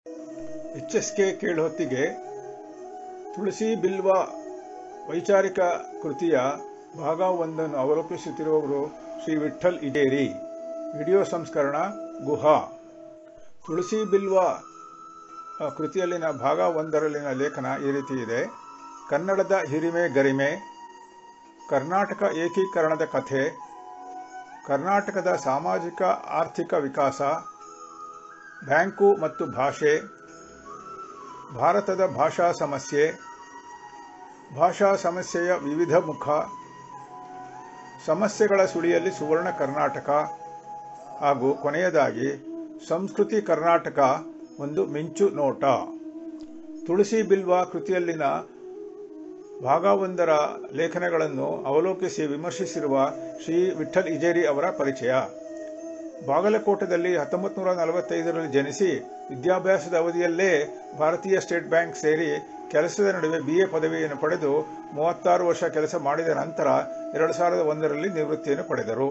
H S K ಕೇಳೊತ್ತಿಗೆ ತುಳಸಿ ಬಿಲ್ವ ವೈಚಾರಿಕ ಕೃತಿಯ ಭಾಗ ಒಂದನ್ನು ಅವಲೋಕಿಸುತ್ತಿರುವವರು ಶ್ರೀ ವಿಠ್ಠಲ್ ಇಡೇರಿ ವಿಡಿಯೋ ಸಂಸ್ಕರಣ ಗುಹಾ ತುಳಸಿ ಬಿಲ್ವ ಆ, ಕೃತಿಯಲ್ಲಿನ ಭಾಗ ಒಂದರಲ್ಲಿನ ಲೇಖನ ಈ ರೀತಿ ಇದೆ ಕನ್ನಡದ ಹಿರಿಮೆ ಗರಿಮೆ ಕರ್ನಾಟಕ ಏಕೀಕರಣದ ಕಥೆ ಕರ್ನಾಟಕದ ಸಾಮಾಜಿಕ ಆರ್ಥಿಕ ವಿಕಾಸ ಬ್ಯಾಂಕು ಮತ್ತು ಭಾಷೆ ಭಾರತದ ಭಾಷಾ ಸಮಸ್ಯೆ ಭಾಷಾ ಸಮಸ್ಯೆಯ ವಿವಿಧ ಮುಖ ಸಮಸ್ಯೆಗಳ ಸುಳಿಯಲ್ಲಿ ಸುವರ್ಣ ಕರ್ನಾಟಕ ಹಾಗೂ ಕೊನೆಯದಾಗಿ ಸಂಸ್ಕೃತಿ ಕರ್ನಾಟಕ ಒಂದು ಮಿಂಚು ನೋಟ ತುಳಸಿ ಬಿಲ್ವ ಕೃತಿಯಲ್ಲಿನ ಭಾಗ ಒಂದರ ಲೇಖನಗಳನ್ನು ಅವಲೋಕಿಸಿ ವಿಮರ್ಶಿಸಿರುವ ಶ್ರೀ ವಿಠ್ಠಲ್ ಇಜೇರಿ ಅವರ ಪರಿಚಯ ಬಾಗಲಕೋಟದಲ್ಲಿ ಹತ್ತೊಂಬತ್ತು ನೂರ ನಲವತ್ತೈದರಲ್ಲಿ ಜನಿಸಿ ವಿದ್ಯಾಭ್ಯಾಸದ ಅವಧಿಯಲ್ಲೇ ಭಾರತೀಯ ಸ್ಟೇಟ್ ಬ್ಯಾಂಕ್ ಸೇರಿ ಕೆಲಸದ ನಡುವೆ ಬಿಎ ಪದವಿಯನ್ನು ಪಡೆದು ಮೂವತ್ತಾರು ವರ್ಷ ಕೆಲಸ ಮಾಡಿದ ನಂತರ ಎರಡು ಸಾವಿರದ ಒಂದರಲ್ಲಿ ನಿವೃತ್ತಿಯನ್ನು ಪಡೆದರು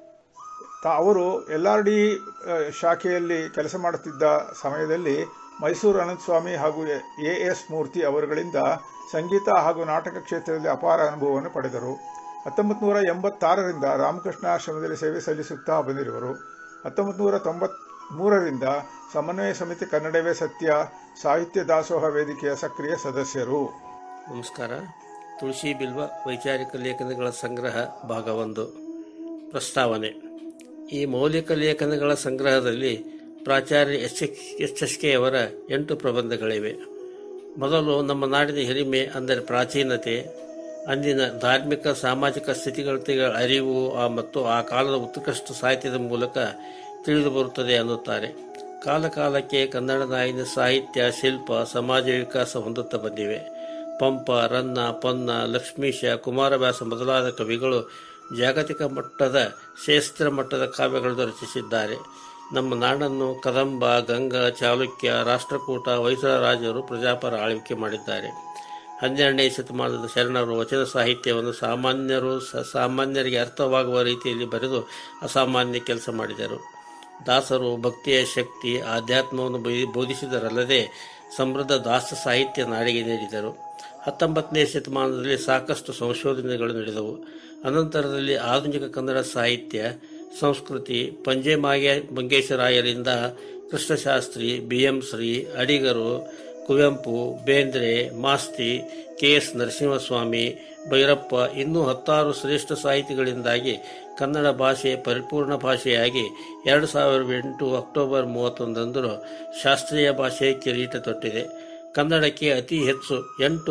ತಾ- ಅವರು ಎಲ್ ಆರ್ ಡಿ ಶಾಖೆಯಲ್ಲಿ ಕೆಲಸ ಮಾಡುತ್ತಿದ್ದ ಸಮಯದಲ್ಲಿ ಮೈಸೂರು ಅನಂತಸ್ವಾಮಿ ಹಾಗೂ ಎ ಎಸ್ ಮೂರ್ತಿ ಅವರುಗಳಿಂದ ಸಂಗೀತ ಹಾಗೂ ನಾಟಕ ಕ್ಷೇತ್ರದಲ್ಲಿ ಅಪಾರ ಅನುಭವವನ್ನು ಪಡೆದರು ಹತ್ತೊಂಬತ್ತು ನೂರ ಎಂಬತ್ತಾರರಿಂದ ರಾಮಕೃಷ್ಣ ಆಶ್ರಮದಲ್ಲಿ ಸೇವೆ ಸಲ್ಲಿಸುತ್ತಾ ಬಂದಿರುವರು ಹತ್ತೊಂಬತ್ತು ನೂರ ತೊಂಬತ್ಮೂರರಿಂದ ಸಮನ್ವಯ ಸಮಿತಿ ಕನ್ನಡವೇ ಸತ್ಯ ಸಾಹಿತ್ಯ ದಾಸೋಹ ವೇದಿಕೆಯ ಸಕ್ರಿಯ ಸದಸ್ಯರು ನಮಸ್ಕಾರ ತುಳಸಿ ಬಿಲ್ವ ವೈಚಾರಿಕ ಲೇಖನಗಳ ಸಂಗ್ರಹ ಭಾಗ ಒಂದು ಪ್ರಸ್ತಾವನೆ ಈ ಮೌಲಿಕ ಲೇಖನಗಳ ಸಂಗ್ರಹದಲ್ಲಿ ಪ್ರಾಚಾರ್ಯ ಎಚ್ ಎಚ್ ಎಸ್ ಕೆ ಅವರ ಎಂಟು ಪ್ರಬಂಧಗಳಿವೆ ಮೊದಲು ನಮ್ಮ ನಾಡಿನ ಹಿರಿಮೆ ಅಂದರೆ ಪ್ರಾಚೀನತೆ ಅಂದಿನ ಧಾರ್ಮಿಕ ಸಾಮಾಜಿಕ ಸ್ಥಿತಿಗತಿಗಳ ಅರಿವು ಆ ಮತ್ತು ಆ ಕಾಲದ ಉತ್ಕೃಷ್ಟ ಸಾಹಿತ್ಯದ ಮೂಲಕ ತಿಳಿದು ಬರುತ್ತದೆ ಅನ್ನುತ್ತಾರೆ ಕಾಲ ಕಾಲಕ್ಕೆ ಕನ್ನಡ ನಾಡಿನ ಸಾಹಿತ್ಯ ಶಿಲ್ಪ ಸಮಾಜ ವಿಕಾಸ ಹೊಂದುತ್ತಾ ಬಂದಿವೆ ಪಂಪ ರನ್ನ ಪೊನ್ನ ಲಕ್ಷ್ಮೀಶ ಕುಮಾರವ್ಯಾಸ ಮೊದಲಾದ ಕವಿಗಳು ಜಾಗತಿಕ ಮಟ್ಟದ ಶ್ರೇಷ್ಠ ಮಟ್ಟದ ಕಾವ್ಯಗಳನ್ನು ರಚಿಸಿದ್ದಾರೆ ನಮ್ಮ ನಾಡನ್ನು ಕದಂಬ ಗಂಗಾ ಚಾಲುಕ್ಯ ರಾಷ್ಟ್ರಕೂಟ ಹೊಯ್ಸಳ ರಾಜರು ಪ್ರಜಾಪರ ಆಳ್ವಿಕೆ ಮಾಡಿದ್ದಾರೆ ಹನ್ನೆರಡನೇ ಶತಮಾನದ ಶರಣರು ವಚನ ಸಾಹಿತ್ಯವನ್ನು ಸಾಮಾನ್ಯರು ಸ- ಸಾಮಾನ್ಯರಿಗೆ ಅರ್ಥವಾಗುವ ರೀತಿಯಲ್ಲಿ ಬರೆದು ಅಸಾಮಾನ್ಯ ಕೆಲಸ ಮಾಡಿದರು ದಾಸರು ಭಕ್ತಿಯ ಶಕ್ತಿ ಆಧ್ಯಾತ್ಮವನ್ನು ಬೈ- ಬೋಧಿಸಿದರಲ್ಲದೆ ಸಮೃದ್ಧ ದಾಸ ಸಾಹಿತ್ಯ ನಾಡಿಗೆ ನೀಡಿದರು ಹತ್ತೊಂಬತ್ತನೇ ಶತಮಾನದಲ್ಲಿ ಸಾಕಷ್ಟು ಸಂಶೋಧನೆಗಳು ನಡೆದವು ಅನಂತರದಲ್ಲಿ ಆಧುನಿಕ ಕನ್ನಡ ಸಾಹಿತ್ಯ ಸಂಸ್ಕೃತಿ ಪಂಜೆ ಮಾಗೆ ಮಂಗೇಶರಾಯರಿಂದ ಕೃಷ್ಣಶಾಸ್ತ್ರಿ ಬಿ ಎಂ ಶ್ರೀ ಅಡಿಗರು ಕುವೆಂಪು ಬೇಂದ್ರೆ ಮಾಸ್ತಿ ಕೆ ಎಸ್ ನರಸಿಂಹಸ್ವಾಮಿ ಭೈರಪ್ಪ ಇನ್ನೂ ಹತ್ತಾರು ಶ್ರೇಷ್ಠ ಸಾಹಿತಿಗಳಿಂದಾಗಿ ಕನ್ನಡ ಭಾಷೆ ಪರಿಪೂರ್ಣ ಭಾಷೆಯಾಗಿ ಎರಡು ಸಾವಿರದ ಎಂಟು ಅಕ್ಟೋಬರ್ ಮೂವತ್ತೊಂದರಂದು ಶಾಸ್ತ್ರೀಯ ಭಾಷೆ ಕಿರೀಟ ತೊಟ್ಟಿದೆ ಕನ್ನಡಕ್ಕೆ ಅತಿ ಹೆಚ್ಚು ಎಂಟು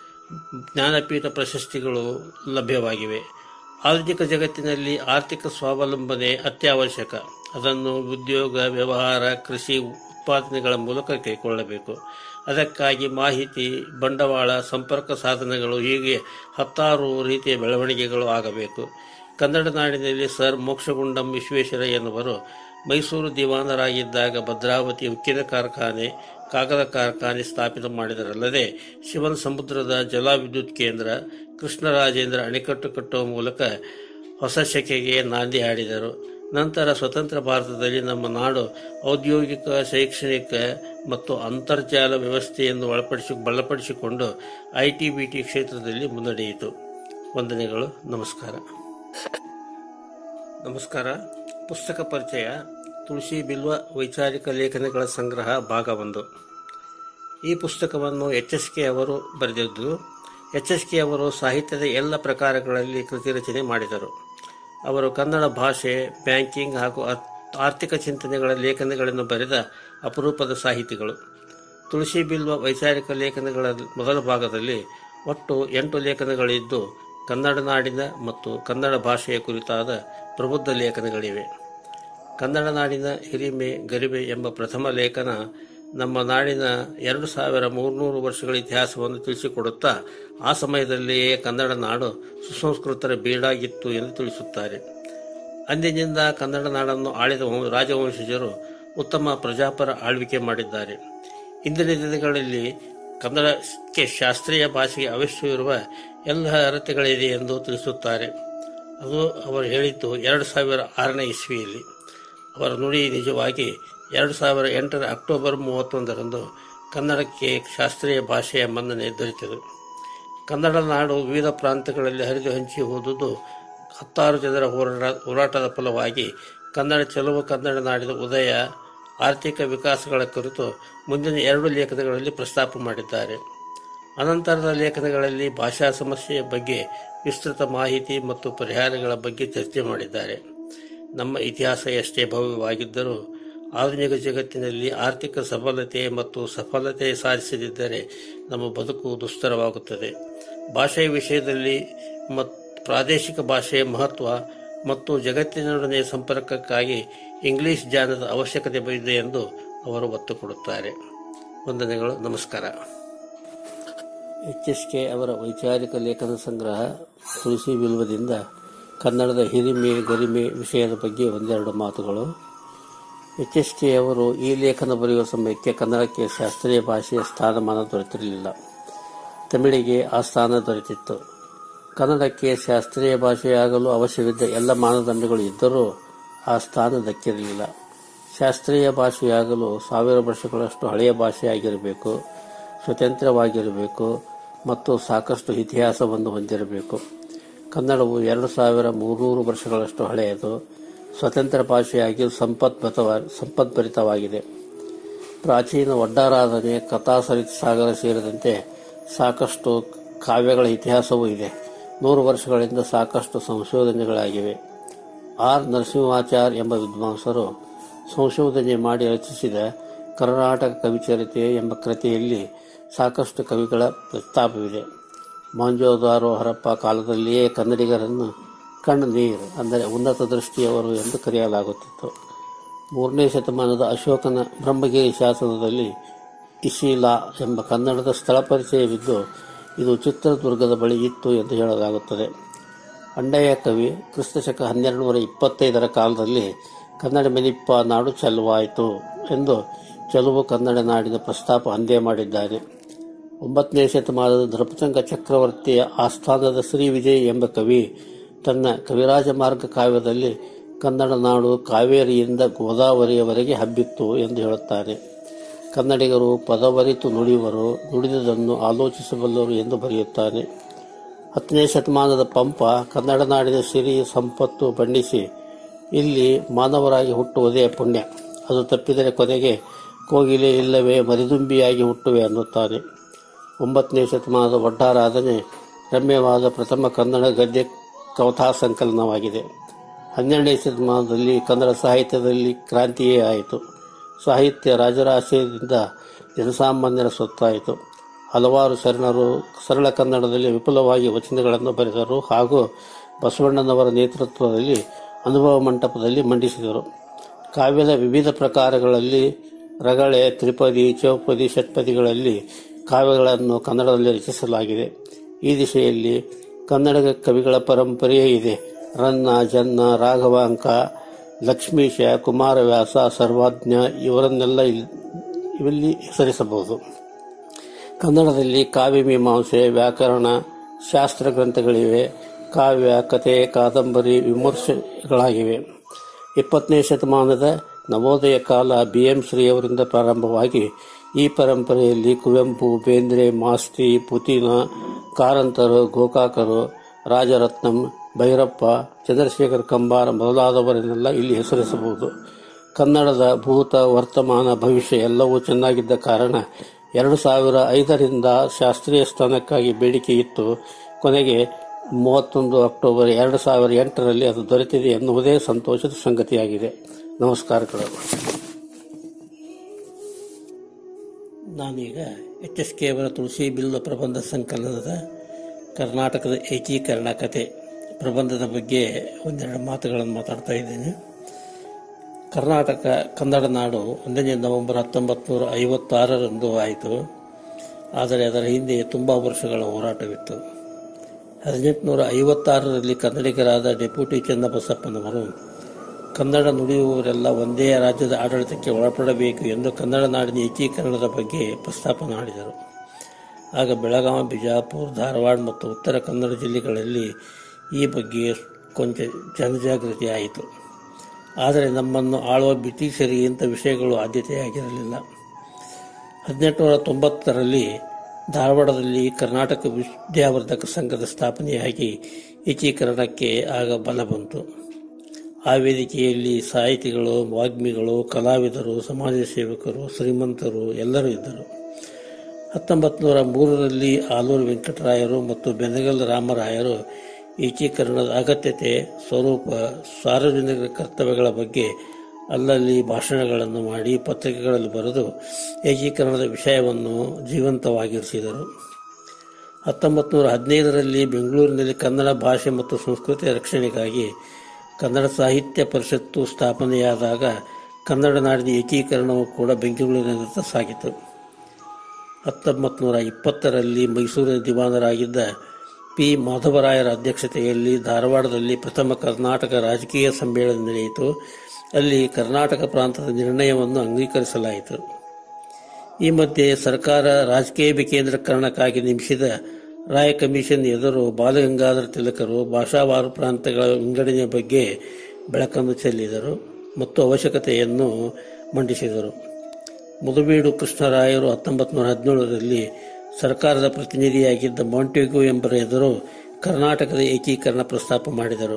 ಜ್ಞಾನಪೀಠ ಪ್ರಶಸ್ತಿಗಳು ಲಭ್ಯವಾಗಿವೆ ಆಧುನಿಕ ಜಗತ್ತಿನಲ್ಲಿ ಆರ್ಥಿಕ ಸ್ವಾವಲಂಬನೆ ಅತ್ಯವಶ್ಯಕ ಅದನ್ನು ಉದ್ಯೋಗ ವ್ಯವಹಾರ ಕೃಷಿ ಉತ್ಪಾದನೆಗಳ ಮೂಲಕ ಕೈಗೊಳ್ಳಬೇಕು ಅದಕ್ಕಾಗಿ ಮಾಹಿತಿ ಬಂಡವಾಳ ಸಂಪರ್ಕ ಸಾಧನಗಳು ಹೀಗೆ ಹತ್ತಾರು ರೀತಿಯ ಬೆಳವಣಿಗೆಗಳು ಆಗಬೇಕು ಕನ್ನಡ ನಾಡಿನಲ್ಲಿ ಸರ್ ಮೋಕ್ಷಗುಂಡಂ ವಿಶ್ವೇಶ್ವರಯ್ಯನವರು ಮೈಸೂರು ದಿವಾನರಾಗಿದ್ದಾಗ ಭದ್ರಾವತಿ ಉಕ್ಕಿನ ಕಾರ್ಖಾನೆ ಕಾಗದ ಕಾರ್ಖಾನೆ ಸ್ಥಾಪಿತ ಮಾಡಿದರಲ್ಲದೆ ಶಿವನ ಸಮುದ್ರದ ಜಲ ವಿದ್ಯುತ್ ಕೇಂದ್ರ ಕೃಷ್ಣರಾಜೇಂದ್ರ ಅಣೆಕಟ್ಟು ಕಟ್ಟುವ ಮೂಲಕ ಹೊಸ ಶಕೆಗೆ ನಾಂದಿ ಹಾಡಿದರು ನಂತರ ಸ್ವತಂತ್ರ ಭಾರತದಲ್ಲಿ ನಮ್ಮ ನಾಡು ಔದ್ಯೋಗಿಕ ಶೈಕ್ಷಣಿಕ ಮತ್ತು ಅಂತರ್ಜಾಲ ವ್ಯವಸ್ಥೆಯನ್ನು ಒಳಪಡಿಸಿ ಬಲಪಡಿಸಿಕೊಂಡು ಐ ಟಿ ಬಿ ಟಿ ಕ್ಷೇತ್ರದಲ್ಲಿ ಮುನ್ನಡೆಯಿತು ವಂದನೆಗಳು ನಮಸ್ಕಾರ ನಮಸ್ಕಾರ ಪುಸ್ತಕ ಪರಿಚಯ ತುಳಸಿ ಬಿಲ್ವ ವೈಚಾರಿಕ ಲೇಖನಗಳ ಸಂಗ್ರಹ ಭಾಗ ಒಂದು ಈ ಪುಸ್ತಕವನ್ನು ಎಚ್ ಎಸ್ ಕೆ ಅವರು ಬರೆದಿದ್ದು ಎಚ್ ಎಸ್ ಕೆ ಅವರು ಸಾಹಿತ್ಯದ ಎಲ್ಲ ಪ್ರಕಾರಗಳಲ್ಲಿ ಕೃತಿ ರಚನೆ ಮಾಡಿದರು ಅವರು ಕನ್ನಡ ಭಾಷೆ ಬ್ಯಾಂಕಿಂಗ್ ಹಾಗೂ ಆರ್- ಆರ್ಥಿಕ ಚಿಂತನೆಗಳ ಲೇಖನಗಳನ್ನು ಬರೆದ ಅಪರೂಪದ ಸಾಹಿತಿಗಳು ತುಳಸಿ ಬಿಲ್ವ ವೈಚಾರಿಕ ಲೇಖನಗಳ ಮೊದಲ ಭಾಗದಲ್ಲಿ ಒಟ್ಟು ಎಂಟು ಲೇಖನಗಳಿದ್ದು ಕನ್ನಡ ನಾಡಿನ ಮತ್ತು ಕನ್ನಡ ಭಾಷೆಯ ಕುರಿತಾದ ಪ್ರಬುದ್ಧ ಲೇಖನಗಳಿವೆ ಕನ್ನಡ ನಾಡಿನ ಹಿರಿಮೆ ಗರಿಮೆ ಎಂಬ ಪ್ರಥಮ ಲೇಖನ ನಮ್ಮ ನಾಡಿನ ಎರಡು ಸಾವಿರ ಮೂರ್ನೂರು ವರ್ಷಗಳ ಇತಿಹಾಸವನ್ನು ತಿಳಿಸಿಕೊಡುತ್ತಾ ಆ ಸಮಯದಲ್ಲಿಯೇ ಕನ್ನಡ ನಾಡು ಸುಸಂಸ್ಕೃತರ ಬೀಡಾಗಿತ್ತು ಎಂದು ತಿಳಿಸುತ್ತಾರೆ ಅಂದಿನಿಂದ ಕನ್ನಡ ನಾಡನ್ನು ಆಳಿದ ವಂಶ- ರಾಜವಂಶಜರು ಉತ್ತಮ ಪ್ರಜಾಪರ ಆಳ್ವಿಕೆ ಮಾಡಿದ್ದಾರೆ ಇಂದಿನ ದಿನಗಳಲ್ಲಿ ಕನ್ನಡಕ್ಕೆ ಶಾಸ್ತ್ರೀಯ ಭಾಷೆಗೆ ಅವಶ್ಯವಿರುವ ಎಲ್ಲ ಅರ್ಹತೆಗಳಿದೆ ಎಂದು ತಿಳಿಸುತ್ತಾರೆ ಅದು ಅವರು ಹೇಳಿದ್ದು ಎರಡು ಸಾವಿರ ಆರನೇ ಇಸ್ವಿಯಲ್ಲಿ ಅವರ ನುಡಿ ನಿಜವಾಗಿ ಎರಡು ಸಾವಿರ ಎಂಟರ ಅಕ್ಟೋಬರ್ ಮೂವತ್ತೊಂದರಂದು ಕನ್ನಡಕ್ಕೆ ಶಾಸ್ತ್ರೀಯ ಭಾಷೆಯ ಮನ್ನಣೆ ದೊರೆತಿದೆ ಕನ್ನಡ ನಾಡು ವಿವಿಧ ಪ್ರಾಂತ್ಯಗಳಲ್ಲಿ ಹರಿದು ಹಂಚಿ ಹೋದುದು ಹತ್ತಾರು ಜನರ ಹೋರಾಟ ಹೋರಾಟದ ಫಲವಾಗಿ ಕನ್ನಡ ಚೆಲುವು ಕನ್ನಡ ನಾಡಿನ ಉದಯ ಆರ್ಥಿಕ ವಿಕಾಸಗಳ ಕುರಿತು ಮುಂದಿನ ಎರಡು ಲೇಖನಗಳಲ್ಲಿ ಪ್ರಸ್ತಾಪ ಮಾಡಿದ್ದಾರೆ ಅನಂತರದ ಲೇಖನಗಳಲ್ಲಿ ಭಾಷಾ ಸಮಸ್ಯೆಯ ಬಗ್ಗೆ ವಿಸ್ತೃತ ಮಾಹಿತಿ ಮತ್ತು ಪರಿಹಾರಗಳ ಬಗ್ಗೆ ಚರ್ಚೆ ಮಾಡಿದ್ದಾರೆ ನಮ್ಮ ಇತಿಹಾಸ ಎಷ್ಟೇ ಭವ್ಯವಾಗಿದ್ದರೂ ಆಧುನಿಕ ಜಗತ್ತಿನಲ್ಲಿ ಆರ್ಥಿಕ ಸಬಲತೆ ಮತ್ತು ಸಫಲತೆ ಸಾಧಿಸದಿದ್ದರೆ ನಮ್ಮ ಬದುಕು ದುಸ್ತರವಾಗುತ್ತದೆ ಭಾಷೆಯ ವಿಷಯದಲ್ಲಿ ಮತ್ತು ಪ್ರಾದೇಶಿಕ ಭಾಷೆಯ ಮಹತ್ವ ಮತ್ತು ಜಗತ್ತಿನೊಡನೆ ಸಂಪರ್ಕಕ್ಕಾಗಿ ಇಂಗ್ಲಿಷ್ ಜ್ಞಾನದ ಅವಶ್ಯಕತೆ ಇದೆ ಎಂದು ಅವರು ಒತ್ತು ಕೊಡುತ್ತಾರೆ ವಂದನೆಗಳು ನಮಸ್ಕಾರ ಎಚ್ ಎಸ್ ಕೆ ಅವರ ವೈಚಾರಿಕ ಲೇಖನ ಸಂಗ್ರಹ ತುಳಸಿ ಬಿಲ್ವದಿಂದ ಕನ್ನಡದ ಹಿರಿಮೆ ಗರಿಮೆ ವಿಷಯದ ಬಗ್ಗೆ ಒಂದೆರಡು ಮಾತುಗಳು ಎಚ್ ಎಸ್ ಕೆ ಅವರು ಈ ಲೇಖನ ಬರೆಯುವ ಸಮಯಕ್ಕೆ ಕನ್ನಡಕ್ಕೆ ಶಾಸ್ತ್ರೀಯ ಭಾಷೆಯ ಸ್ಥಾನಮಾನ ದೊರೆತಿರಲಿಲ್ಲ ತಮಿಳಿಗೆ ಆ ಸ್ಥಾನ ದೊರೆತಿತ್ತು ಕನ್ನಡಕ್ಕೆ ಶಾಸ್ತ್ರೀಯ ಭಾಷೆಯಾಗಲು ಅವಶ್ಯವಿದ್ದ ಎಲ್ಲ ಮಾನದಂಡಗಳು ಇದ್ದರೂ ಆ ಸ್ಥಾನ ದಕ್ಕಿರಲಿಲ್ಲ ಶಾಸ್ತ್ರೀಯ ಭಾಷೆಯಾಗಲು ಸಾವಿರ ವರ್ಷಗಳಷ್ಟು ಹಳೆಯ ಭಾಷೆಯಾಗಿರಬೇಕು ಸ್ವತಂತ್ರವಾಗಿರಬೇಕು ಮತ್ತು ಸಾಕಷ್ಟು ಇತಿಹಾಸವನ್ನು ಹೊಂದಿರಬೇಕು ಕನ್ನಡವು ಎರಡು ಸಾವಿರ ಮೂರ್ನೂರು ವರ್ಷಗಳಷ್ಟು ಹಳೆಯದು ಸ್ವತಂತ್ರ ಭಾಷೆಯಾಗಿ ಸಂಪದ್ಭರಿತವಾ ಸಂಪದ್ಭರಿತವಾಗಿದೆ ಪ್ರಾಚೀನ ಒಡ್ಡಾರಾಧನೆ ಕಥಾಸರಿತ್ ಸಾಗರ ಸೇರಿದಂತೆ ಸಾಕಷ್ಟು ಕಾವ್ಯಗಳ ಇತಿಹಾಸವೂ ಇದೆ ನೂರು ವರ್ಷಗಳಿಂದ ಸಾಕಷ್ಟು ಸಂಶೋಧನೆಗಳಾಗಿವೆ ಆರ್ ನರಸಿಂಹಾಚಾರ್ ಎಂಬ ವಿದ್ವಾಂಸರು ಸಂಶೋಧನೆ ಮಾಡಿ ರಚಿಸಿದ ಕರ್ನಾಟಕ ಕವಿಚರಿತೆ ಎಂಬ ಕೃತಿಯಲ್ಲಿ ಸಾಕಷ್ಟು ಕವಿಗಳ ಪ್ರಸ್ತಾಪವಿದೆ ಮೊಹಂಜೋದಾರೋ ಹರಪ್ಪ ಕಾಲದಲ್ಲಿಯೇ ಕನ್ನಡಿಗರನ್ನು ಕಣ್ಣು ನೀರು ಅಂದರೆ ಉನ್ನತ ದೃಷ್ಟಿಯವರು ಎಂದು ಕರೆಯಲಾಗುತ್ತಿತ್ತು ಮೂರನೇ ಶತಮಾನದ ಅಶೋಕನ ಬ್ರಹ್ಮಗಿರಿ ಶಾಸನದಲ್ಲಿ ಇಶೀಲಾ ಎಂಬ ಕನ್ನಡದ ಸ್ಥಳ ಪರಿಚಯವಿದ್ದು ಇದು ಚಿತ್ರದುರ್ಗದ ಬಳಿ ಇತ್ತು ಎಂದು ಹೇಳಲಾಗುತ್ತದೆ ಅಂಡಯ್ಯ ಕವಿ ಕ್ರಿಸ್ತಶಕ ಹನ್ನೆರಡು ನೂರ ಇಪ್ಪತ್ತೈದರ ಕಾಲದಲ್ಲಿ ಕನ್ನಡ ಮೆನಿಪ್ಪ ನಾಡು ಚೆಲುವಾಯಿತು ಎಂದು ಚೆಲುವು ಕನ್ನಡ ನಾಡಿನ ಪ್ರಸ್ತಾಪ ಅಂದೇ ಮಾಡಿದ್ದಾನೆ ಒಂಬತ್ತನೇ ಶತಮಾನದ ನೃಪತಂಗ ಚಕ್ರವರ್ತಿಯ ಆಸ್ಥಾನದ ಶ್ರೀ ವಿಜಯ್ ಎಂಬ ಕವಿ ತನ್ನ ಕವಿರಾಜ ಮಾರ್ಗ ಕಾವ್ಯದಲ್ಲಿ ಕನ್ನಡ ನಾಡು ಕಾವೇರಿಯಿಂದ ಗೋದಾವರಿಯವರೆಗೆ ಹಬ್ಬಿತ್ತು ಎಂದು ಹೇಳುತ್ತಾನೆ ಕನ್ನಡಿಗರು ಪದವರಿತು ನುಡಿಯುವರು ನುಡಿದುದನ್ನು ಆಲೋಚಿಸಬಲ್ಲರು ಎಂದು ಬರೆಯುತ್ತಾನೆ ಹತ್ತನೇ ಶತಮಾನದ ಪಂಪ ಕನ್ನಡ ನಾಡಿನ ಸಿರಿ ಸಂಪತ್ತು ಬಣ್ಣಿಸಿ ಇಲ್ಲಿ ಮಾನವರಾಗಿ ಹುಟ್ಟುವುದೇ ಪುಣ್ಯ ಅದು ತಪ್ಪಿದರೆ ಕೊನೆಗೆ ಕೋಗಿಲೆ ಇಲ್ಲವೇ ಮರಿದುಂಬಿಯಾಗಿ ಹುಟ್ಟುವೆ ಅನ್ನುತ್ತಾನೆ ಒಂಬತ್ತನೇ ಶತಮಾನದ ಒಡ್ಡಾರಾಧನೆ ರಮ್ಯವಾದ ಪ್ರಥಮ ಕನ್ನಡ ಗದ್ಯ ಕವಥಾ ಸಂಕಲನವಾಗಿದೆ ಹನ್ನೆರಡನೇ ಶತಮಾನದಲ್ಲಿ ಕನ್ನಡ ಸಾಹಿತ್ಯದಲ್ಲಿ ಕ್ರಾಂತಿಯೇ ಆಯಿತು ಸಾಹಿತ್ಯ ರಾಜರಾಶ್ರಯದಿಂದ ಜನಸಾಮಾನ್ಯರ ಸ್ವತ್ತಾಯಿತು ಹಲವಾರು ಶರಣರು ಸರಳ ಕನ್ನಡದಲ್ಲಿ ವಿಪುಲವಾಗಿ ವಚನಗಳನ್ನು ಬರೆದರು ಹಾಗೂ ಬಸವಣ್ಣನವರ ನೇತೃತ್ವದಲ್ಲಿ ಅನುಭವ ಮಂಟಪದಲ್ಲಿ ಮಂಡಿಸಿದರು ಕಾವ್ಯದ ವಿವಿಧ ಪ್ರಕಾರಗಳಲ್ಲಿ ರಗಳೆ ತ್ರಿಪದಿ ಚೌಪದಿ ಷಟ್ಪದಿಗಳಲ್ಲಿ ಕಾವ್ಯಗಳನ್ನು ಕನ್ನಡದಲ್ಲಿ ರಚಿಸಲಾಗಿದೆ ಈ ದಿಶೆಯಲ್ಲಿ ಕನ್ನಡ ಕವಿಗಳ ಪರಂಪರೆಯೇ ಇದೆ ರನ್ನ ಜನ್ನ ರಾಘವಾಂಕ ಲಕ್ಷ್ಮೀಶ ಕುಮಾರವ್ಯಾಸ ಸರ್ವಾಜ್ಞ ಇವರನ್ನೆಲ್ಲ ಇಲ್- ಇಲ್ಲಿ ಹೆಸರಿಸಬಹುದು ಕನ್ನಡದಲ್ಲಿ ಕಾವ್ಯ ಮೀಮಾಂಸೆ ವ್ಯಾಕರಣ ಶಾಸ್ತ್ರ ಗ್ರಂಥಗಳಿವೆ ಕಾವ್ಯ ಕಥೆ ಕಾದಂಬರಿ ವಿಮರ್ಶೆಗಳಾಗಿವೆ ಇಪ್ಪತ್ತನೇ ಶತಮಾನದ ನವೋದಯ ಕಾಲ ಬಿ ಎಂ ಶ್ರೀಯವರಿಂದ ಪ್ರಾರಂಭವಾಗಿ ಈ ಪರಂಪರೆಯಲ್ಲಿ ಕುವೆಂಪು ಬೇಂದ್ರೆ ಮಾಸ್ತಿ ಪುತಿನ ಕಾರಂತರು ಗೋಕಾಕರು ರಾಜರತ್ನಂ ಭೈರಪ್ಪ ಚಂದ್ರಶೇಖರ್ ಕಂಬಾರ ಮೊದಲಾದವರನ್ನೆಲ್ಲ ಇಲ್ಲಿ ಹೆಸರಿಸಬಹುದು ಕನ್ನಡದ ಭೂತ ವರ್ತಮಾನ ಭವಿಷ್ಯ ಎಲ್ಲವೂ ಚೆನ್ನಾಗಿದ್ದ ಕಾರಣ ಎರಡು ಸಾವಿರ ಐದರಿಂದ ಶಾಸ್ತ್ರೀಯ ಸ್ಥಾನಕ್ಕಾಗಿ ಬೇಡಿಕೆ ಇತ್ತು ಕೊನೆಗೆ ಮೂವತ್ತೊಂದು ಅಕ್ಟೋಬರ್ ಎರಡು ಸಾವಿರ ಎಂಟರಲ್ಲಿ ಅದು ದೊರೆತಿದೆ ಎನ್ನುವುದೇ ಸಂತೋಷದ ಸಂಗತಿಯಾಗಿದೆ ನಮಸ್ಕಾರಗಳು ನಾನೀಗ ಎಚ್ ಎಸ್ ಕೆ ಅವರ ತುಳಸಿ ಬಿಲ್ಲು ಪ್ರಬಂಧ ಸಂಕಲನದ ಕರ್ನಾಟಕದ ಏಕೀಕರಣ ಕತೆ ಪ್ರಬಂಧದ ಬಗ್ಗೆ ಒಂದೆರಡು ಮಾತುಗಳನ್ನು ಮಾತಾಡ್ತಾ ಇದ್ದೇನೆ ಕರ್ನಾಟಕ ಕನ್ನಡ ನಾಡು ಒಂದನೇ ನವೆಂಬರ್ ಹತ್ತೊಂಬತ್ತು ನೂರ ಐವತ್ತಾರರಂದು ಆಯಿತು ಆದರೆ ಅದರ ಹಿಂದೆ ತುಂಬ ವರ್ಷಗಳ ಹೋರಾಟವಿತ್ತು ಹದಿನೆಂಟುನೂರ ಐವತ್ತಾರರಲ್ಲಿ ಕನ್ನಡಿಗರಾದ ಡೆಪ್ಯೂಟಿ ಚನ್ನಬಸಪ್ಪನವರು ಕನ್ನಡ ನುಡಿಯುವವರೆಲ್ಲ ಒಂದೇ ರಾಜ್ಯದ ಆಡಳಿತಕ್ಕೆ ಒಳಪಡಬೇಕು ಎಂದು ಕನ್ನಡ ನಾಡಿನ ಏಕೀಕರಣದ ಬಗ್ಗೆ ಪ್ರಸ್ತಾಪ ಮಾಡಿದರು ಆಗ ಬೆಳಗಾವಿ ಬಿಜಾಪುರ ಧಾರವಾಡ ಮತ್ತು ಉತ್ತರ ಕನ್ನಡ ಜಿಲ್ಲೆಗಳಲ್ಲಿ ಈ ಬಗ್ಗೆ ಕೊಂಚ ಜನಜಾಗೃತಿ ಆಯಿತು ಆದರೆ ನಮ್ಮನ್ನು ಆಳುವ ಬ್ರಿಟಿಷರಿಗೆ ಇಂಥ ವಿಷಯಗಳು ಆದ್ಯತೆಯಾಗಿರಲಿಲ್ಲ ಹದಿನೆಂಟುನೂರ ತೊಂಬತ್ತರಲ್ಲಿ ಧಾರವಾಡದಲ್ಲಿ ಕರ್ನಾಟಕ ವಿದ್ಯಾವರ್ಧಕ ಸಂಘದ ಸ್ಥಾಪನೆಯಾಗಿ ಏಕೀಕರಣಕ್ಕೆ ಆಗ ಬಲ ಬಂತು ಆ ವೇದಿಕೆಯಲ್ಲಿ ಸಾಹಿತಿಗಳು ವಾಗ್ಮಿಗಳು ಕಲಾವಿದರು ಸಮಾಜ ಸೇವಕರು ಶ್ರೀಮಂತರು ಎಲ್ಲರೂ ಇದ್ದರು ಹತ್ತೊಂಬತ್ತು ನೂರ ಮೂರರಲ್ಲಿ ಆಲೂರು ವೆಂಕಟರಾಯರು ಮತ್ತು ಬೆನಗಲ್ ರಾಮರಾಯರು ಏಕೀಕರಣದ ಅಗತ್ಯತೆ ಸ್ವರೂಪ ಸಾರ್ವಜನಿಕ ಕರ್ತವ್ಯಗಳ ಬಗ್ಗೆ ಅಲ್ಲಲ್ಲಿ ಭಾಷಣಗಳನ್ನು ಮಾಡಿ ಪತ್ರಿಕೆಗಳಲ್ಲಿ ಬರೆದು ಏಕೀಕರಣದ ವಿಷಯವನ್ನು ಜೀವಂತವಾಗಿರಿಸಿದರು ಹತ್ತೊಂಬತ್ತು ನೂರ ಹದಿನೈದರಲ್ಲಿ ಬೆಂಗಳೂರಿನಲ್ಲಿ ಕನ್ನಡ ಭಾಷೆ ಮತ್ತು ಸಂಸ್ಕೃತಿಯ ರಕ್ಷಣೆಗಾಗಿ ಕನ್ನಡ ಸಾಹಿತ್ಯ ಪರಿಷತ್ತು ಸ್ಥಾಪನೆಯಾದಾಗ ಕನ್ನಡ ನಾಡಿನ ಏಕೀಕರಣವು ಕೂಡ ಬೆಂಗಳೂರಿನತ್ತ ಸಾಗಿತು ಹತ್ತೊಂಬತ್ತು ನೂರ ಇಪ್ಪತ್ತರಲ್ಲಿ ಮೈಸೂರಿನ ದಿವಾನರಾಗಿದ್ದ ಪಿ ಮಾಧವರಾಯರ ಅಧ್ಯಕ್ಷತೆಯಲ್ಲಿ ಧಾರವಾಡದಲ್ಲಿ ಪ್ರಥಮ ಕರ್ನಾಟಕ ರಾಜಕೀಯ ಸಮ್ಮೇಳನ ನಡೆಯಿತು ಅಲ್ಲಿ ಕರ್ನಾಟಕ ಪ್ರಾಂತದ ನಿರ್ಣಯವನ್ನು ಅಂಗೀಕರಿಸಲಾಯಿತು ಈ ಮಧ್ಯೆ ಸರ್ಕಾರ ರಾಜಕೀಯ ವಿಕೇಂದ್ರೀಕರಣಕ್ಕಾಗಿ ನೇಮಿಸಿದ ರಾಯ ಕಮಿಷನ್ ಎದುರು ಬಾಲಗಂಗಾಧರ ತಿಲಕರು ಭಾಷಾವಾರು ಪ್ರಾಂತಗಳ ವಿಂಗಡಣೆಯ ಬಗ್ಗೆ ಬೆಳಕನ್ನು ಚೆಲ್ಲಿದರು ಮತ್ತು ಅವಶ್ಯಕತೆಯನ್ನು ಮಂಡಿಸಿದರು ಮುದುಬೀಡು ಕೃಷ್ಣರಾಯರು ಹತ್ತೊಂಬತ್ತು ನೂರ ಹದಿನೇಳರಲ್ಲಿ ಸರ್ಕಾರದ ಪ್ರತಿನಿಧಿಯಾಗಿದ್ದ ಮಾಂಟೆಗು ಎಂಬರ ಎದುರು ಕರ್ನಾಟಕದ ಏಕೀಕರಣ ಪ್ರಸ್ತಾಪ ಮಾಡಿದರು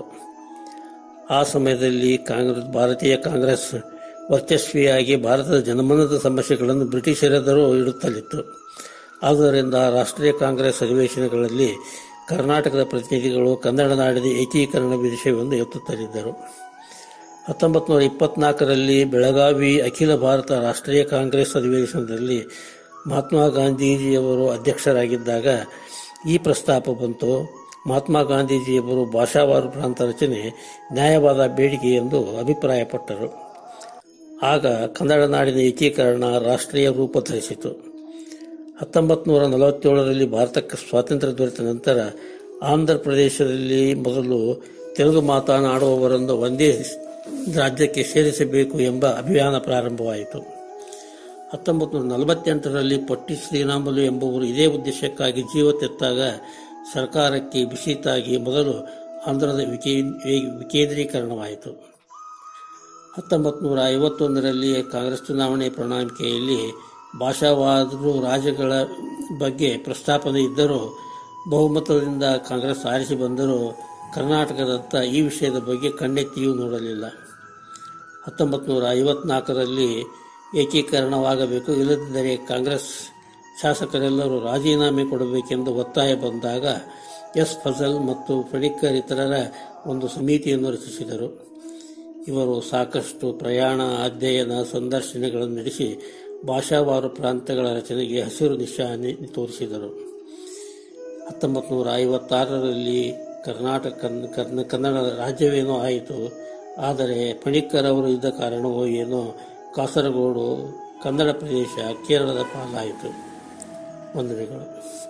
ಆ ಸಮಯದಲ್ಲಿ ಕಾಂಗ್ರೆಸ್ ಭಾರತೀಯ ಕಾಂಗ್ರೆಸ್ ವರ್ಚಸ್ವಿಯಾಗಿ ಭಾರತದ ಜನಮನದ ಸಮಸ್ಯೆಗಳನ್ನು ಬ್ರಿಟಿಷರೆದುರು ಇಡುತ್ತಲಿತ್ತು ಆದ್ದರಿಂದ ರಾಷ್ಟ್ರೀಯ ಕಾಂಗ್ರೆಸ್ ಅಧಿವೇಶನಗಳಲ್ಲಿ ಕರ್ನಾಟಕದ ಪ್ರತಿನಿಧಿಗಳು ಕನ್ನಡ ನಾಡಿನ ಏಕೀಕರಣ ವಿಷಯವನ್ನು ಎತ್ತುತ್ತಲಿದ್ದರು ಹತ್ತೊಂಬತ್ತು ನೂರ ಇಪ್ಪತ್ನಾಲ್ಕರಲ್ಲಿ ಬೆಳಗಾವಿ ಅಖಿಲ ಭಾರತ ರಾಷ್ಟ್ರೀಯ ಕಾಂಗ್ರೆಸ್ ಅಧಿವೇಶನದಲ್ಲಿ ಮಹಾತ್ಮ ಗಾಂಧೀಜಿಯವರು ಅಧ್ಯಕ್ಷರಾಗಿದ್ದಾಗ ಈ ಪ್ರಸ್ತಾಪ ಬಂತು ಮಹಾತ್ಮ ಗಾಂಧೀಜಿಯವರು ಭಾಷಾವಾರು ಪ್ರಾಂತ ರಚನೆ ನ್ಯಾಯವಾದ ಬೇಡಿಕೆ ಎಂದು ಅಭಿಪ್ರಾಯಪಟ್ಟರು ಆಗ ಕನ್ನಡ ನಾಡಿನ ಏಕೀಕರಣ ರಾಷ್ಟ್ರೀಯ ರೂಪ ಧರಿಸಿತು ಹತ್ತೊಂಬತ್ತು ನೂರ ನಲವತ್ತೇಳರಲ್ಲಿ ಭಾರತಕ್ಕೆ ಸ್ವಾತಂತ್ರ್ಯ ದೊರೆತ ನಂತರ ಆಂಧ್ರ ಪ್ರದೇಶದಲ್ಲಿ ಮೊದಲು ತೆಲುಗು ಮಾತನಾಡುವವರನ್ನು ಒಂದೇ ರಾಜ್ಯಕ್ಕೆ ಸೇರಿಸಬೇಕು ಎಂಬ ಅಭಿಯಾನ ಪ್ರಾರಂಭವಾಯಿತು ಹತ್ತೊಂಬತ್ತು ನೂರ ನಲವತ್ತೆಂಟರಲ್ಲಿ ಪೊಟ್ಟಿ ಶ್ರೀರಾಮುಲು ಎಂಬುವರು ಇದೇ ಉದ್ದೇಶಕ್ಕಾಗಿ ಜೀವ ತೆತ್ತಾಗ ಸರ್ಕಾರಕ್ಕೆ ಬಿಸಿತಾಗಿ ಮೊದಲು ಆಂಧ್ರದ ವಿಕೇ ವಿಕೇಂದ್ರೀಕರಣವಾಯಿತು ಹತ್ತೊಂಬತ್ತು ನೂರ ಐವತ್ತೊಂದರಲ್ಲಿ ಕಾಂಗ್ರೆಸ್ ಚುನಾವಣೆ ಪ್ರಣಾಳಿಕೆಯಲ್ಲಿ ಭಾಷಾವಾದರು ರಾಜ್ಯಗಳ ಬಗ್ಗೆ ಪ್ರಸ್ತಾಪನೆ ಇದ್ದರೂ ಬಹುಮತದಿಂದ ಕಾಂಗ್ರೆಸ್ ಆರಿಸಿ ಬಂದರೂ ಕರ್ನಾಟಕದತ್ತ ಈ ವಿಷಯದ ಬಗ್ಗೆ ಕಣ್ಣೆತ್ತಿಯೂ ನೋಡಲಿಲ್ಲ ಹತ್ತೊಂಬತ್ತು ನೂರ ಐವತ್ನಾಲ್ಕರಲ್ಲಿ ಏಕೀಕರಣವಾಗಬೇಕು ಇಲ್ಲದಿದ್ದರೆ ಕಾಂಗ್ರೆಸ್ ಶಾಸಕರೆಲ್ಲರೂ ರಾಜೀನಾಮೆ ಕೊಡಬೇಕೆಂದು ಒತ್ತಾಯ ಬಂದಾಗ ಎಸ್ ಫಜಲ್ ಮತ್ತು ಫಣಿಕ್ಕರ್ ಇತರರ ಒಂದು ಸಮಿತಿಯನ್ನು ರಚಿಸಿದರು ಇವರು ಸಾಕಷ್ಟು ಪ್ರಯಾಣ ಅಧ್ಯಯನ ಸಂದರ್ಶನಗಳನ್ನು ನಡೆಸಿ ಭಾಷಾವಾರು ಪ್ರಾಂತಗಳ ರಚನೆಗೆ ಹಸಿರು ನಿಶಾನೆ ತೋರಿಸಿದರು ಹತ್ತೊಂಬತ್ತು ನೂರ ಐವತ್ತಾರರಲ್ಲಿ ಕರ್ನಾಟಕ ಕನ್ನ ಕನ್ನಡ ರಾಜ್ಯವೇನೋ ಆಯಿತು ಆದರೆ ಪಣಿಕ್ಕರ್ ಅವರು ಇದ್ದ ಕಾರಣವೋ ಏನೋ ಕಾಸರಗೋಡು ಕನ್ನಡ ಪ್ರದೇಶ ಕೇರಳದ ಪಾಲಾಯಿತು ವಂದನೆಗಳು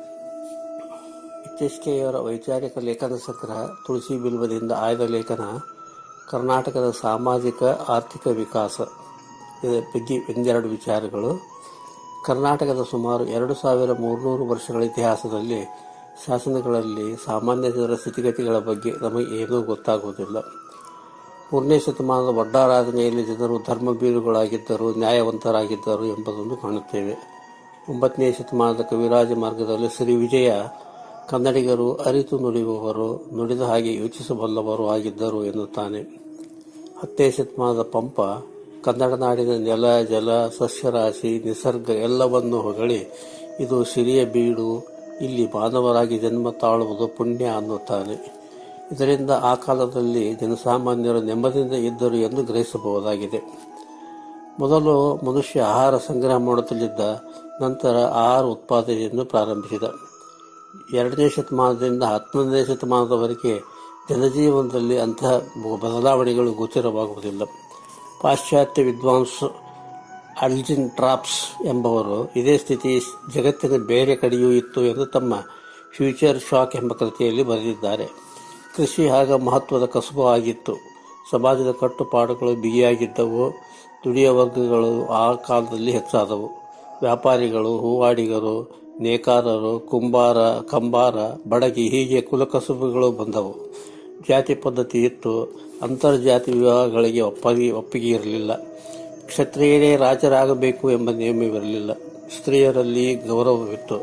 ಇತ್ತೀಚೆಗೆಯವರ ವೈಚಾರಿಕ ಲೇಖನ ಸಂಗ್ರಹ ತುಳಸಿ ಬಿಲ್ವದಿಂದ ಆಯ್ದ ಲೇಖನ ಕರ್ನಾಟಕದ ಸಾಮಾಜಿಕ ಆರ್ಥಿಕ ವಿಕಾಸ ಇದರ ಬಗ್ಗೆ ಒಂದೆರಡು ವಿಚಾರಗಳು ಕರ್ನಾಟಕದ ಸುಮಾರು ಎರಡು ಸಾವಿರ ಮೂರುನೂರು ವರ್ಷಗಳ ಇತಿಹಾಸದಲ್ಲಿ ಶಾಸನಗಳಲ್ಲಿ ಸಾಮಾನ್ಯ ಜನರ ಸ್ಥಿತಿಗತಿಗಳ ಬಗ್ಗೆ ನಮಗೆ ಏನೂ ಗೊತ್ತಾಗುವುದಿಲ್ಲ ಮೂರನೇ ಶತಮಾನದ ಒಡ್ಡಾರಾಧನೆಯಲ್ಲಿ ಜನರು ಧರ್ಮಬೀರುಗಳಾಗಿದ್ದರು ನ್ಯಾಯವಂತರಾಗಿದ್ದರು ಎಂಬುದನ್ನು ಕಾಣುತ್ತೇವೆ ಒಂಬತ್ತನೇ ಶತಮಾನದ ಕವಿರಾಜ ಮಾರ್ಗದಲ್ಲಿ ಶ್ರೀ ವಿಜಯ ಕನ್ನಡಿಗರು ಅರಿತು ನುಡಿಯುವವರು ನುಡಿದ ಹಾಗೆ ಯೋಚಿಸಬಲ್ಲವರು ಆಗಿದ್ದರು ಎನ್ನುತ್ತಾನೆ ಹತ್ತನೇ ಶತಮಾನದ ಪಂಪ ಕನ್ನಡ ನಾಡಿನ ನೆಲ ಜಲ ಸಸ್ಯರಾಶಿ ನಿಸರ್ಗ ಎಲ್ಲವನ್ನೂ ಹೊಗಳಿ ಇದು ಸಿರಿಯ ಬೀಡು ಇಲ್ಲಿ ಮಾನವರಾಗಿ ಜನ್ಮ ತಾಳುವುದು ಪುಣ್ಯ ಅನ್ನುತ್ತಾನೆ ಇದರಿಂದ ಆ ಕಾಲದಲ್ಲಿ ಜನಸಾಮಾನ್ಯರು ನೆಮ್ಮದಿಯಿಂದ ಇದ್ದರು ಎಂದು ಗ್ರಹಿಸಬಹುದಾಗಿದೆ ಮೊದಲು ಮನುಷ್ಯ ಆಹಾರ ಸಂಗ್ರಹ ಮಾಡುತ್ತಲಿದ್ದ ನಂತರ ಆಹಾರ ಉತ್ಪಾದನೆಯನ್ನು ಪ್ರಾರಂಭಿಸಿದ ಎರಡನೇ ಶತಮಾನದಿಂದ ಹತ್ತೊಂದನೇ ಶತಮಾನದವರೆಗೆ ಜನಜೀವನದಲ್ಲಿ ಅಂತಹ ಬದಲಾವಣೆಗಳು ಗೋಚರವಾಗುವುದಿಲ್ಲ ಪಾಶ್ಚಾತ್ಯ ವಿದ್ವಾಂಸ ಅಲ್ಜಿನ್ ಟ್ರಾಪ್ಸ್ ಎಂಬವರು ಇದೇ ಸ್ಥಿತಿ ಜಗತ್ತಿನ ಬೇರೆ ಕಡೆಯೂ ಇತ್ತು ಎಂದು ತಮ್ಮ ಫ್ಯೂಚರ್ ಶಾಕ್ ಎಂಬ ಕೃತಿಯಲ್ಲಿ ಬರೆದಿದ್ದಾರೆ ಕೃಷಿ ಆಗ ಮಹತ್ವದ ಕಸುಬು ಆಗಿತ್ತು ಸಮಾಜದ ಕಟ್ಟುಪಾಡುಗಳು ಬಿಗಿಯಾಗಿದ್ದವು ದುಡಿಯ ವರ್ಗಗಳು ಆ ಕಾಲದಲ್ಲಿ ಹೆಚ್ಚಾದವು ವ್ಯಾಪಾರಿಗಳು ಹೂವಾಡಿಗರು ನೇಕಾರರು ಕುಂಬಾರ ಕಂಬಾರ ಬಡಗಿ ಹೀಗೆ ಕುಲಕಸುಬುಗಳು ಬಂದವು ಜಾತಿ ಪದ್ಧತಿ ಇತ್ತು ಅಂತರ್ಜಾತಿ ವಿವಾಹಗಳಿಗೆ ಒಪ್ಪಿಗೆ ಒಪ್ಪಿಗೆ ಇರಲಿಲ್ಲ ಕ್ಷತ್ರಿಯರೇ ರಾಜರಾಗಬೇಕು ಎಂಬ ನಿಯಮವಿರಲಿಲ್ಲ ಸ್ತ್ರೀಯರಲ್ಲಿ ಗೌರವವಿತ್ತು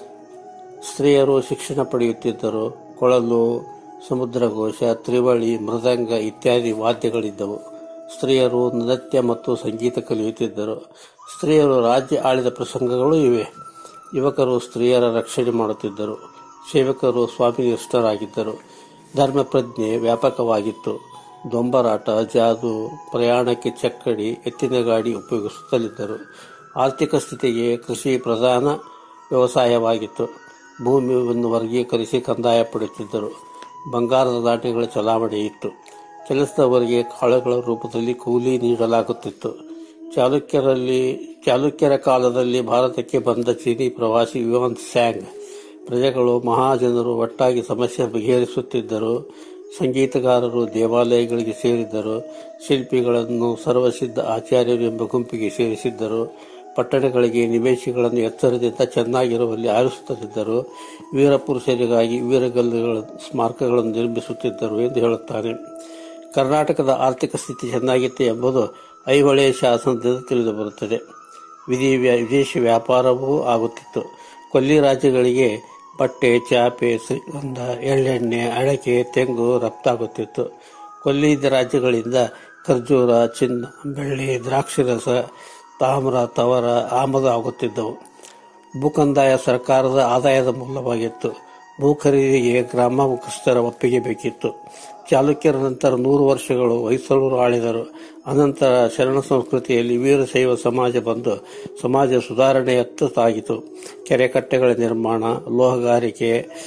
ಸ್ತ್ರೀಯರು ಶಿಕ್ಷಣ ಪಡೆಯುತ್ತಿದ್ದರು ಕೊಳಲು ಸಮುದ್ರಘೋಷ ತ್ರಿವಳಿ ಮೃದಂಗ ಇತ್ಯಾದಿ ವಾದ್ಯಗಳಿದ್ದವು ಸ್ತ್ರೀಯರು ನೃತ್ಯ ಮತ್ತು ಸಂಗೀತ ಕಲಿಯುತ್ತಿದ್ದರು ಸ್ತ್ರೀಯರು ರಾಜ್ಯ ಆಳಿದ ಪ್ರಸಂಗಗಳು ಇವೆ ಯುವಕರು ಸ್ತ್ರೀಯರ ರಕ್ಷಣೆ ಮಾಡುತ್ತಿದ್ದರು ಸೇವಕರು ಸ್ವಾಮಿನಿಷ್ಠರಾಗಿದ್ದರು ಧರ್ಮ ಪ್ರಜ್ಞೆ ವ್ಯಾಪಕವಾಗಿತ್ತು ದೊಂಬರಾಟ ಜಾದು ಪ್ರಯಾಣಕ್ಕೆ ಚಕ್ಕಡಿ ಎತ್ತಿನ ಗಾಡಿ ಉಪಯೋಗಿಸುತ್ತಲಿದ್ದರು ಆರ್ಥಿಕ ಸ್ಥಿತಿಗೆ ಕೃಷಿ ಪ್ರಧಾನ ವ್ಯವಸಾಯವಾಗಿತ್ತು ಭೂಮಿಯನ್ನು ವರ್ಗೀಕರಿಸಿ ಕಂದಾಯ ಪಡೆಯುತ್ತಿದ್ದರು ಬಂಗಾರದ ನಾಣ್ಯಗಳ ಚಲಾವಣೆ ಇತ್ತು ಕೆಲಸದವರಿಗೆ ಕಾಳುಗಳ ರೂಪದಲ್ಲಿ ಕೂಲಿ ನೀಡಲಾಗುತ್ತಿತ್ತು ಚಾಲುಕ್ಯರಲ್ಲಿ ಚಾಲುಕ್ಯರ ಕಾಲದಲ್ಲಿ ಭಾರತಕ್ಕೆ ಬಂದ ಚೀನಿ ಪ್ರವಾಸಿ ಯುವಾನ್ ಸ್ಯಾಂಗ್ ಪ್ರಜೆಗಳು ಮಹಾಜನರು ಒಟ್ಟಾಗಿ ಸಮಸ್ಯೆ ಬಗೆಹರಿಸುತ್ತಿದ್ದರು ಸಂಗೀತಗಾರರು ದೇವಾಲಯಗಳಿಗೆ ಸೇರಿದ್ದರು ಶಿಲ್ಪಿಗಳನ್ನು ಸರ್ವಸಿದ್ಧ ಆಚಾರ್ಯರು ಎಂಬ ಗುಂಪಿಗೆ ಸೇರಿಸಿದ್ದರು ಪಟ್ಟಣಗಳಿಗೆ ನಿವೇಶಿಗಳನ್ನು ಎತ್ತರದಿಂದ ಚೆನ್ನಾಗಿರುವಲ್ಲಿ ಆರಿಸುತ್ತಿದ್ದರು ವೀರ ಪುರುಷರಿಗಾಗಿ ವೀರಗಲ್ಲುಗಳ ಸ್ಮಾರಕಗಳನ್ನು ನಿರ್ಮಿಸುತ್ತಿದ್ದರು ಎಂದು ಹೇಳುತ್ತಾನೆ ಕರ್ನಾಟಕದ ಆರ್ಥಿಕ ಸ್ಥಿತಿ ಚೆನ್ನಾಗಿತ್ತು ಎಂಬುದು ಐಹೊಳೆಯ ಶಾಸನದಿಂದ ತಿಳಿದು ಬರುತ್ತದೆ ವಿಧಿ ವಿದೇಶಿ ವ್ಯಾಪಾರವೂ ಆಗುತ್ತಿತ್ತು ಕೊಲ್ಲಿ ರಾಜ್ಯಗಳಿಗೆ ಬಟ್ಟೆ ಚಾಪೆ ಶ್ರೀಗಂಧ ಎಳ್ಳೆಣ್ಣೆ ಅಡಕೆ ತೆಂಗು ರಫ್ತಾಗುತ್ತಿತ್ತು ಕೊಲ್ಲಿದ ರಾಜ್ಯಗಳಿಂದ ಖರ್ಜೂರ ಚಿನ್ನ ಬೆಳ್ಳಿ ದ್ರಾಕ್ಷಿರಸ ತಾಮ್ರ ತವರ ಆಮದು ಆಗುತ್ತಿದ್ದವು ಭೂಕಂದಾಯ ಸರ್ಕಾರದ ಆದಾಯದ ಮೂಲವಾಗಿತ್ತು ಭೂ ಖರೀದಿಗೆ ಗ್ರಾಮ ಮುಖಸ್ಥರ ಒಪ್ಪಿಗೆ ಬೇಕಿತ್ತು ಚಾಲುಕ್ಯರ ನಂತರ ನೂರು ವರ್ಷಗಳು ಹೊಯ್ಸಳರು ಆಳಿದರು ಅನಂತರ ಶರಣ ಸಂಸ್ಕೃತಿಯಲ್ಲಿ ವೀರಶೈವ ಸಮಾಜ ಬಂದು ಸಮಾಜ ಸುಧಾರಣೆಯತ್ತ ಸಾಗಿತು ಕೆರೆಕಟ್ಟೆಗಳ ನಿರ್ಮಾಣ ಲೋಹಗಾರಿಕೆ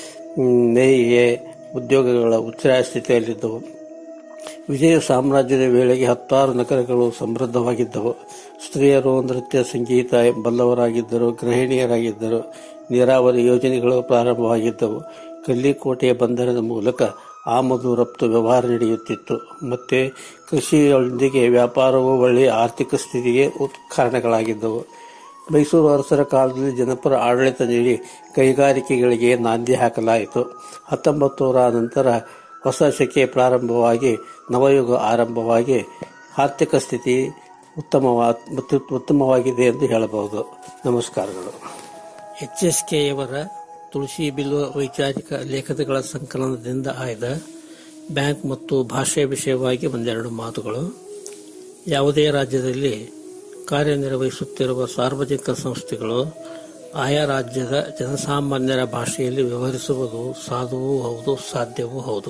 ನೇಯ್ಗೆ ಉದ್ಯೋಗಗಳ ಉಚ್ಚರಾಯ ಸ್ಥಿತಿಯಲ್ಲಿದ್ದವು ವಿಜಯ ಸಾಮ್ರಾಜ್ಯದ ವೇಳೆಗೆ ಹತ್ತಾರು ನಗರಗಳು ಸಮೃದ್ಧವಾಗಿದ್ದವು ಸ್ತ್ರೀಯರು ನೃತ್ಯ ಸಂಗೀತ ಬಲ್ಲವರಾಗಿದ್ದರು ಗೃಹಿಣಿಯರಾಗಿದ್ದರು ನೀರಾವರಿ ಯೋಜನೆಗಳು ಪ್ರಾರಂಭವಾಗಿದ್ದವು ಕಲ್ಲಿಕೋಟೆಯ ಬಂದರದ ಮೂಲಕ ಆಮದು ರಫ್ತು ವ್ಯವಹಾರ ನಡೆಯುತ್ತಿತ್ತು ಮತ್ತೆ ಕೃಷಿಯೊಂದಿಗೆ ವ್ಯಾಪಾರವು ಒಳ್ಳೆಯ ಆರ್ಥಿಕ ಸ್ಥಿತಿಗೆ ಕಾರಣಗಳಾಗಿದ್ದವು ಮೈಸೂರು ಅರಸರ ಕಾಲದಲ್ಲಿ ಜನಪರ ಆಡಳಿತ ನೀಡಿ ಕೈಗಾರಿಕೆಗಳಿಗೆ ನಾಂದಿ ಹಾಕಲಾಯಿತು ಹತ್ತೊಂಬತ್ತು ನಂತರ ಹೊಸ ಶಕೆ ಪ್ರಾರಂಭವಾಗಿ ನವಯುಗ ಆರಂಭವಾಗಿ ಆರ್ಥಿಕ ಸ್ಥಿತಿ ಉತ್ತಮವಾ ಉತ್ತಮವಾಗಿದೆ ಎಂದು ಹೇಳಬಹುದು ನಮಸ್ಕಾರಗಳು ಎಚ್ ಎಸ್ ಕೆಯವರ ತುಳಸಿ ಬಿಲ್ವ ವೈಚಾರಿಕ ಲೇಖನಗಳ ಸಂಕಲನದಿಂದ ಆಯ್ದ ಬ್ಯಾಂಕ್ ಮತ್ತು ಭಾಷೆ ವಿಷಯವಾಗಿ ಒಂದೆರಡು ಮಾತುಗಳು ಯಾವುದೇ ರಾಜ್ಯದಲ್ಲಿ ಕಾರ್ಯನಿರ್ವಹಿಸುತ್ತಿರುವ ಸಾರ್ವಜನಿಕ ಸಂಸ್ಥೆಗಳು ಆಯಾ ರಾಜ್ಯದ ಜನಸಾಮಾನ್ಯರ ಭಾಷೆಯಲ್ಲಿ ವ್ಯವಹರಿಸುವುದು ಸಾಧುವೂ ಹೌದು ಸಾಧ್ಯವೂ ಹೌದು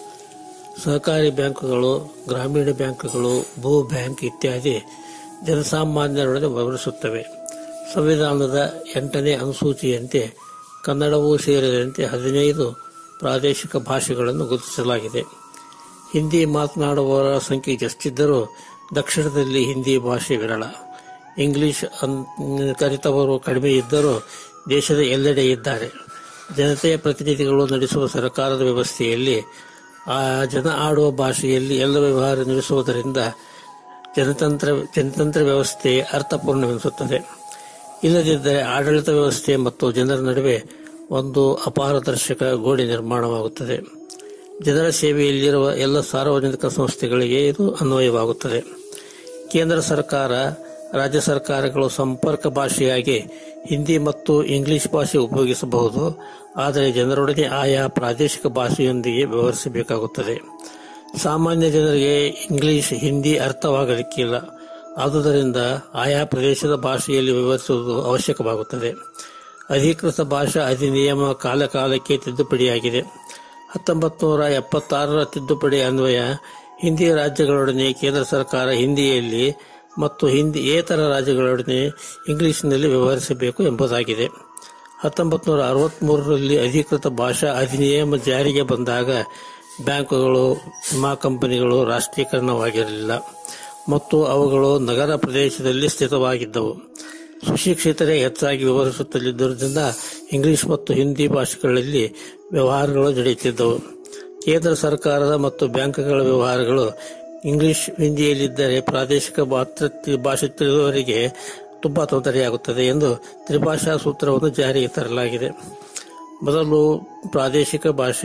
ಸಹಕಾರಿ ಬ್ಯಾಂಕುಗಳು ಗ್ರಾಮೀಣ ಬ್ಯಾಂಕುಗಳು ಭೂ ಬ್ಯಾಂಕ್ ಇತ್ಯಾದಿ ಜನಸಾಮಾನ್ಯರೊಡನೆ ವ್ಯವಹರಿಸುತ್ತವೆ ಸಂವಿಧಾನದ ಎಂಟನೇ ಅನುಸೂಚಿಯಂತೆ ಕನ್ನಡವೂ ಸೇರಿದಂತೆ ಹದಿನೈದು ಪ್ರಾದೇಶಿಕ ಭಾಷೆಗಳನ್ನು ಗುರುತಿಸಲಾಗಿದೆ ಹಿಂದಿ ಮಾತನಾಡುವವರ ಸಂಖ್ಯೆ ಎಷ್ಟಿದ್ದರೂ ದಕ್ಷಿಣದಲ್ಲಿ ಹಿಂದಿ ಭಾಷೆ ವಿರಳ ಇಂಗ್ಲಿಷ್ ಕಲಿತವರು ಕಡಿಮೆ ಇದ್ದರೂ ದೇಶದ ಎಲ್ಲೆಡೆ ಇದ್ದಾರೆ ಜನತೆಯ ಪ್ರತಿನಿಧಿಗಳು ನಡೆಸುವ ಸರ್ಕಾರದ ವ್ಯವಸ್ಥೆಯಲ್ಲಿ ಆ ಜನ ಆಡುವ ಭಾಷೆಯಲ್ಲಿ ಎಲ್ಲ ವ್ಯವಹಾರ ನಡೆಸುವುದರಿಂದ ಜನತಂತ್ರ ಜನತಂತ್ರ ವ್ಯವಸ್ಥೆ ಅರ್ಥಪೂರ್ಣವೆನಿಸುತ್ತದೆ ಇಲ್ಲದಿದ್ದರೆ ಆಡಳಿತ ವ್ಯವಸ್ಥೆ ಮತ್ತು ಜನರ ನಡುವೆ ಒಂದು ಅಪಾರದರ್ಶಕ ಗೋಡೆ ನಿರ್ಮಾಣವಾಗುತ್ತದೆ ಜನರ ಸೇವೆಯಲ್ಲಿರುವ ಎಲ್ಲ ಸಾರ್ವಜನಿಕ ಸಂಸ್ಥೆಗಳಿಗೆ ಇದು ಅನ್ವಯವಾಗುತ್ತದೆ ಕೇಂದ್ರ ಸರ್ಕಾರ ರಾಜ್ಯ ಸರ್ಕಾರಗಳು ಸಂಪರ್ಕ ಭಾಷೆಯಾಗಿ ಹಿಂದಿ ಮತ್ತು ಇಂಗ್ಲಿಷ್ ಭಾಷೆ ಉಪಯೋಗಿಸಬಹುದು ಆದರೆ ಜನರೊಡನೆ ಆಯಾ ಪ್ರಾದೇಶಿಕ ಭಾಷೆಯೊಂದಿಗೆ ವ್ಯವಹರಿಸಬೇಕಾಗುತ್ತದೆ ಸಾಮಾನ್ಯ ಜನರಿಗೆ ಇಂಗ್ಲಿಷ್ ಹಿಂದಿ ಅರ್ಥವಾಗಲಿಕ್ಕಿಲ್ಲ ಆದುದರಿಂದ ಆಯಾ ಪ್ರದೇಶದ ಭಾಷೆಯಲ್ಲಿ ವ್ಯವಹರಿಸುವುದು ಅವಶ್ಯಕವಾಗುತ್ತದೆ ಅಧಿಕೃತ ಭಾಷಾ ಅಧಿನಿಯಮ ಕಾಲಕಾಲಕ್ಕೆ ತಿದ್ದುಪಡಿಯಾಗಿದೆ ಹತ್ತೊಂಬತ್ತು ನೂರ ಎಪ್ಪತ್ತಾರರ ತಿದ್ದುಪಡಿ ಅನ್ವಯ ಹಿಂದಿ ರಾಜ್ಯಗಳೊಡನೆ ಕೇಂದ್ರ ಸರ್ಕಾರ ಹಿಂದಿಯಲ್ಲಿ ಮತ್ತು ಹಿಂದಿ ಏತರ ರಾಜ್ಯಗಳೊಡನೆ ಇಂಗ್ಲಿಷ್ನಲ್ಲಿ ವ್ಯವಹರಿಸಬೇಕು ಎಂಬುದಾಗಿದೆ ಹತ್ತೊಂಬತ್ತು ನೂರ ಅರವತ್ಮೂರರಲ್ಲಿ ಅಧಿಕೃತ ಭಾಷಾ ಅಧಿನಿಯಮ ಜಾರಿಗೆ ಬಂದಾಗ ಬ್ಯಾಂಕುಗಳು ವಿಮಾ ಕಂಪನಿಗಳು ರಾಷ್ಟ್ರೀಕರಣವಾಗಿರಲಿಲ್ಲ ಮತ್ತು ಅವುಗಳು ನಗರ ಪ್ರದೇಶದಲ್ಲಿ ಸ್ಥಿತವಾಗಿದ್ದವು ಸುಶಿಕ್ಷಿತರೇ ಹೆಚ್ಚಾಗಿ ವ್ಯವಹರಿಸುತ್ತಲಿದ್ದರಿಂದ ಇಂಗ್ಲಿಷ್ ಮತ್ತು ಹಿಂದಿ ಭಾಷೆಗಳಲ್ಲಿ ವ್ಯವಹಾರಗಳು ನಡೆಯುತ್ತಿದ್ದವು ಕೇಂದ್ರ ಸರ್ಕಾರದ ಮತ್ತು ಬ್ಯಾಂಕ್ಗಳ ವ್ಯವಹಾರಗಳು ಇಂಗ್ಲಿಷ್ ಹಿಂದಿಯಲ್ಲಿದ್ದರೆ ಪ್ರಾದೇಶಿಕ ಭಾಷೆ ತಿಳಿದವರಿಗೆ ತುಂಬಾ ತೊಂದರೆಯಾಗುತ್ತದೆ ಎಂದು ತ್ರಿಭಾಷಾ ಸೂತ್ರವನ್ನು ಜಾರಿಗೆ ತರಲಾಗಿದೆ ಮೊದಲು ಪ್ರಾದೇಶಿಕ ಭಾಷೆ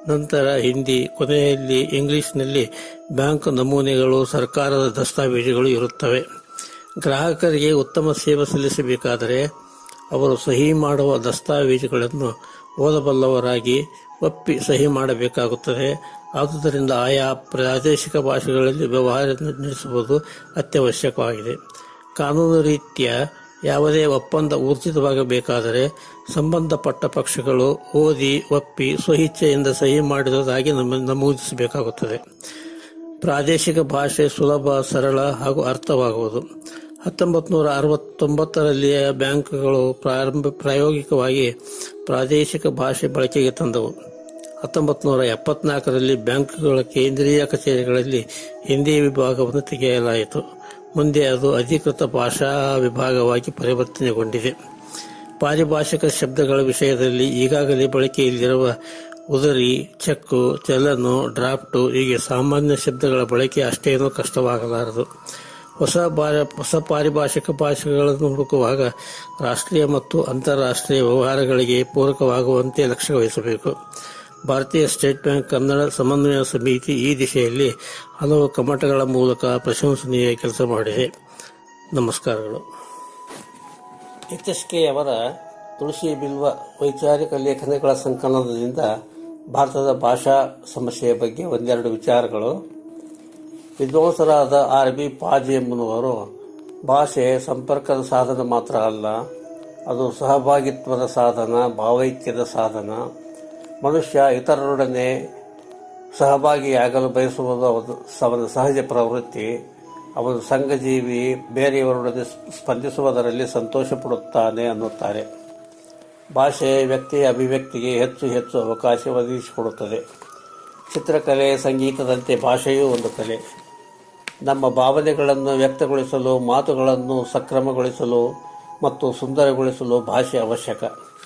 ನಂತರ ಹಿಂದಿ ಕೊನೆಯಲ್ಲಿ ಇಂಗ್ಲಿಷ್ನಲ್ಲಿ ಬ್ಯಾಂಕ್ ನಮೂನೆಗಳು ಸರ್ಕಾರದ ದಸ್ತಾವೇಜುಗಳು ಇರುತ್ತವೆ ಗ್ರಾಹಕರಿಗೆ ಉತ್ತಮ ಸೇವೆ ಸಲ್ಲಿಸಬೇಕಾದರೆ ಅವರು ಸಹಿ ಮಾಡುವ ದಸ್ತಾವೇಜುಗಳನ್ನು ಓದಬಲ್ಲವರಾಗಿ ಒಪ್ಪಿ ಸಹಿ ಮಾಡಬೇಕಾಗುತ್ತದೆ ಆದುದರಿಂದ ಆಯಾ ಪ್ರಾದೇಶಿಕ ಭಾಷೆಗಳಲ್ಲಿ ವ್ಯವಹಾರ ನಡೆಸುವುದು ಅತ್ಯವಶ್ಯಕವಾಗಿದೆ ಕಾನೂನು ರೀತ್ಯ ಯಾವುದೇ ಒಪ್ಪಂದ ಊರ್ಜಿತವಾಗಬೇಕಾದರೆ ಸಂಬಂಧಪಟ್ಟ ಪಕ್ಷಗಳು ಓದಿ ಒಪ್ಪಿ ಸ್ವಇಚ್ಛೆಯಿಂದ ಸಹಿ ಮಾಡಿರುವುದಾಗಿ ನಮ್ಮ ನಮೂದಿಸಬೇಕಾಗುತ್ತದೆ ಪ್ರಾದೇಶಿಕ ಭಾಷೆ ಸುಲಭ ಸರಳ ಹಾಗೂ ಅರ್ಥವಾಗುವುದು ಹತ್ತೊಂಬತ್ತು ನೂರ ಅರವತ್ತೊಂಬತ್ತರಲ್ಲಿಯ ಬ್ಯಾಂಕ್ಗಳು ಪ್ರಾರಂಭ ಪ್ರಾಯೋಗಿಕವಾಗಿ ಪ್ರಾದೇಶಿಕ ಭಾಷೆ ಬಳಕೆಗೆ ತಂದವು ಹತ್ತೊಂಬತ್ತು ನೂರ ಎಪ್ಪತ್ನಾಲ್ಕರಲ್ಲಿ ಬ್ಯಾಂಕ್ಗಳ ಕೇಂದ್ರೀಯ ಕಚೇರಿಗಳಲ್ಲಿ ಹಿಂದಿ ವಿಭಾಗವನ್ನು ತೆಗೆಯಲಾಯಿತು ಮುಂದೆ ಅದು ಅಧಿಕೃತ ಭಾಷಾ ವಿಭಾಗವಾಗಿ ಪರಿವರ್ತನೆಗೊಂಡಿದೆ ಪಾರಿಭಾಷಿಕ ಶಬ್ದಗಳ ವಿಷಯದಲ್ಲಿ ಈಗಾಗಲೇ ಬಳಕೆಯಲ್ಲಿರುವ ಉದರಿ ಚೆಕ್ಕು ಚಲನು ಡ್ರಾಫ್ಟು ಹೀಗೆ ಸಾಮಾನ್ಯ ಶಬ್ದಗಳ ಬಳಕೆ ಅಷ್ಟೇನೂ ಕಷ್ಟವಾಗಲಾರದು ಹೊಸ ಬಾರ ಹೊಸ ಪಾರಿಭಾಷಿಕ ಭಾಷೆಗಳನ್ನು ಹುಡುಕುವಾಗ ರಾಷ್ಟ್ರೀಯ ಮತ್ತು ಅಂತಾರಾಷ್ಟ್ರೀಯ ವ್ಯವಹಾರಗಳಿಗೆ ಪೂರಕವಾಗುವಂತೆ ಲಕ್ಷ್ಯ ವಹಿಸಬೇಕು ಭಾರತೀಯ ಸ್ಟೇಟ್ ಬ್ಯಾಂಕ್ ಕನ್ನಡ ಸಮನ್ವಯ ಸಮಿತಿ ಈ ದಿಶೆಯಲ್ಲಿ ಹಲವು ಕಮಟಗಳ ಮೂಲಕ ಪ್ರಶಂಸನೀಯ ಕೆಲಸ ಮಾಡಿದೆ ನಮಸ್ಕಾರಗಳು ಎಚ್ ಎಸ್ ಕೆ ಅವರ ತುಳಸಿ ಬಿಲ್ವ ವೈಚಾರಿಕ ಲೇಖನಗಳ ಸಂಕಲನದಿಂದ ಭಾರತದ ಭಾಷಾ ಸಮಸ್ಯೆಯ ಬಗ್ಗೆ ಒಂದೆರಡು ವಿಚಾರಗಳು ವಿದ್ವಾಂಸರಾದ ಆರ್ ಬಿ ಪಾಜಿ ಎಂಬುವವರು ಭಾಷೆ ಸಂಪರ್ಕದ ಸಾಧನ ಮಾತ್ರ ಅಲ್ಲ ಅದು ಸಹಭಾಗಿತ್ವದ ಸಾಧನ ಭಾವೈಕ್ಯದ ಸಾಧನ ಮನುಷ್ಯ ಇತರರೊಡನೆ ಸಹಭಾಗಿಯಾಗಲು ಬಯಸುವುದು ಅವನ ಅವನ ಸಹಜ ಪ್ರವೃತ್ತಿ ಅವನು ಸಂಘಜೀವಿ ಬೇರೆಯವರೊಡನೆ ಸ್ಪಂದಿಸುವುದರಲ್ಲಿ ಸಂತೋಷ ಪಡುತ್ತಾನೆ ಅನ್ನುತ್ತಾರೆ ಭಾಷೆ ವ್ಯಕ್ತಿಯ ಅಭಿವ್ಯಕ್ತಿಗೆ ಹೆಚ್ಚು ಹೆಚ್ಚು ಅವಕಾಶ ಒದಗಿಸಿಕೊಡುತ್ತದೆ ಚಿತ್ರಕಲೆ ಸಂಗೀತದಂತೆ ಭಾಷೆಯೂ ಒಂದು ಕಲೆ ನಮ್ಮ ಭಾವನೆಗಳನ್ನು ವ್ಯಕ್ತಗೊಳಿಸಲು ಮಾತುಗಳನ್ನು ಸಕ್ರಮಗೊಳಿಸಲು ಮತ್ತು ಸುಂದರಗೊಳಿಸಲು ಭಾಷೆ ಅವಶ್ಯಕ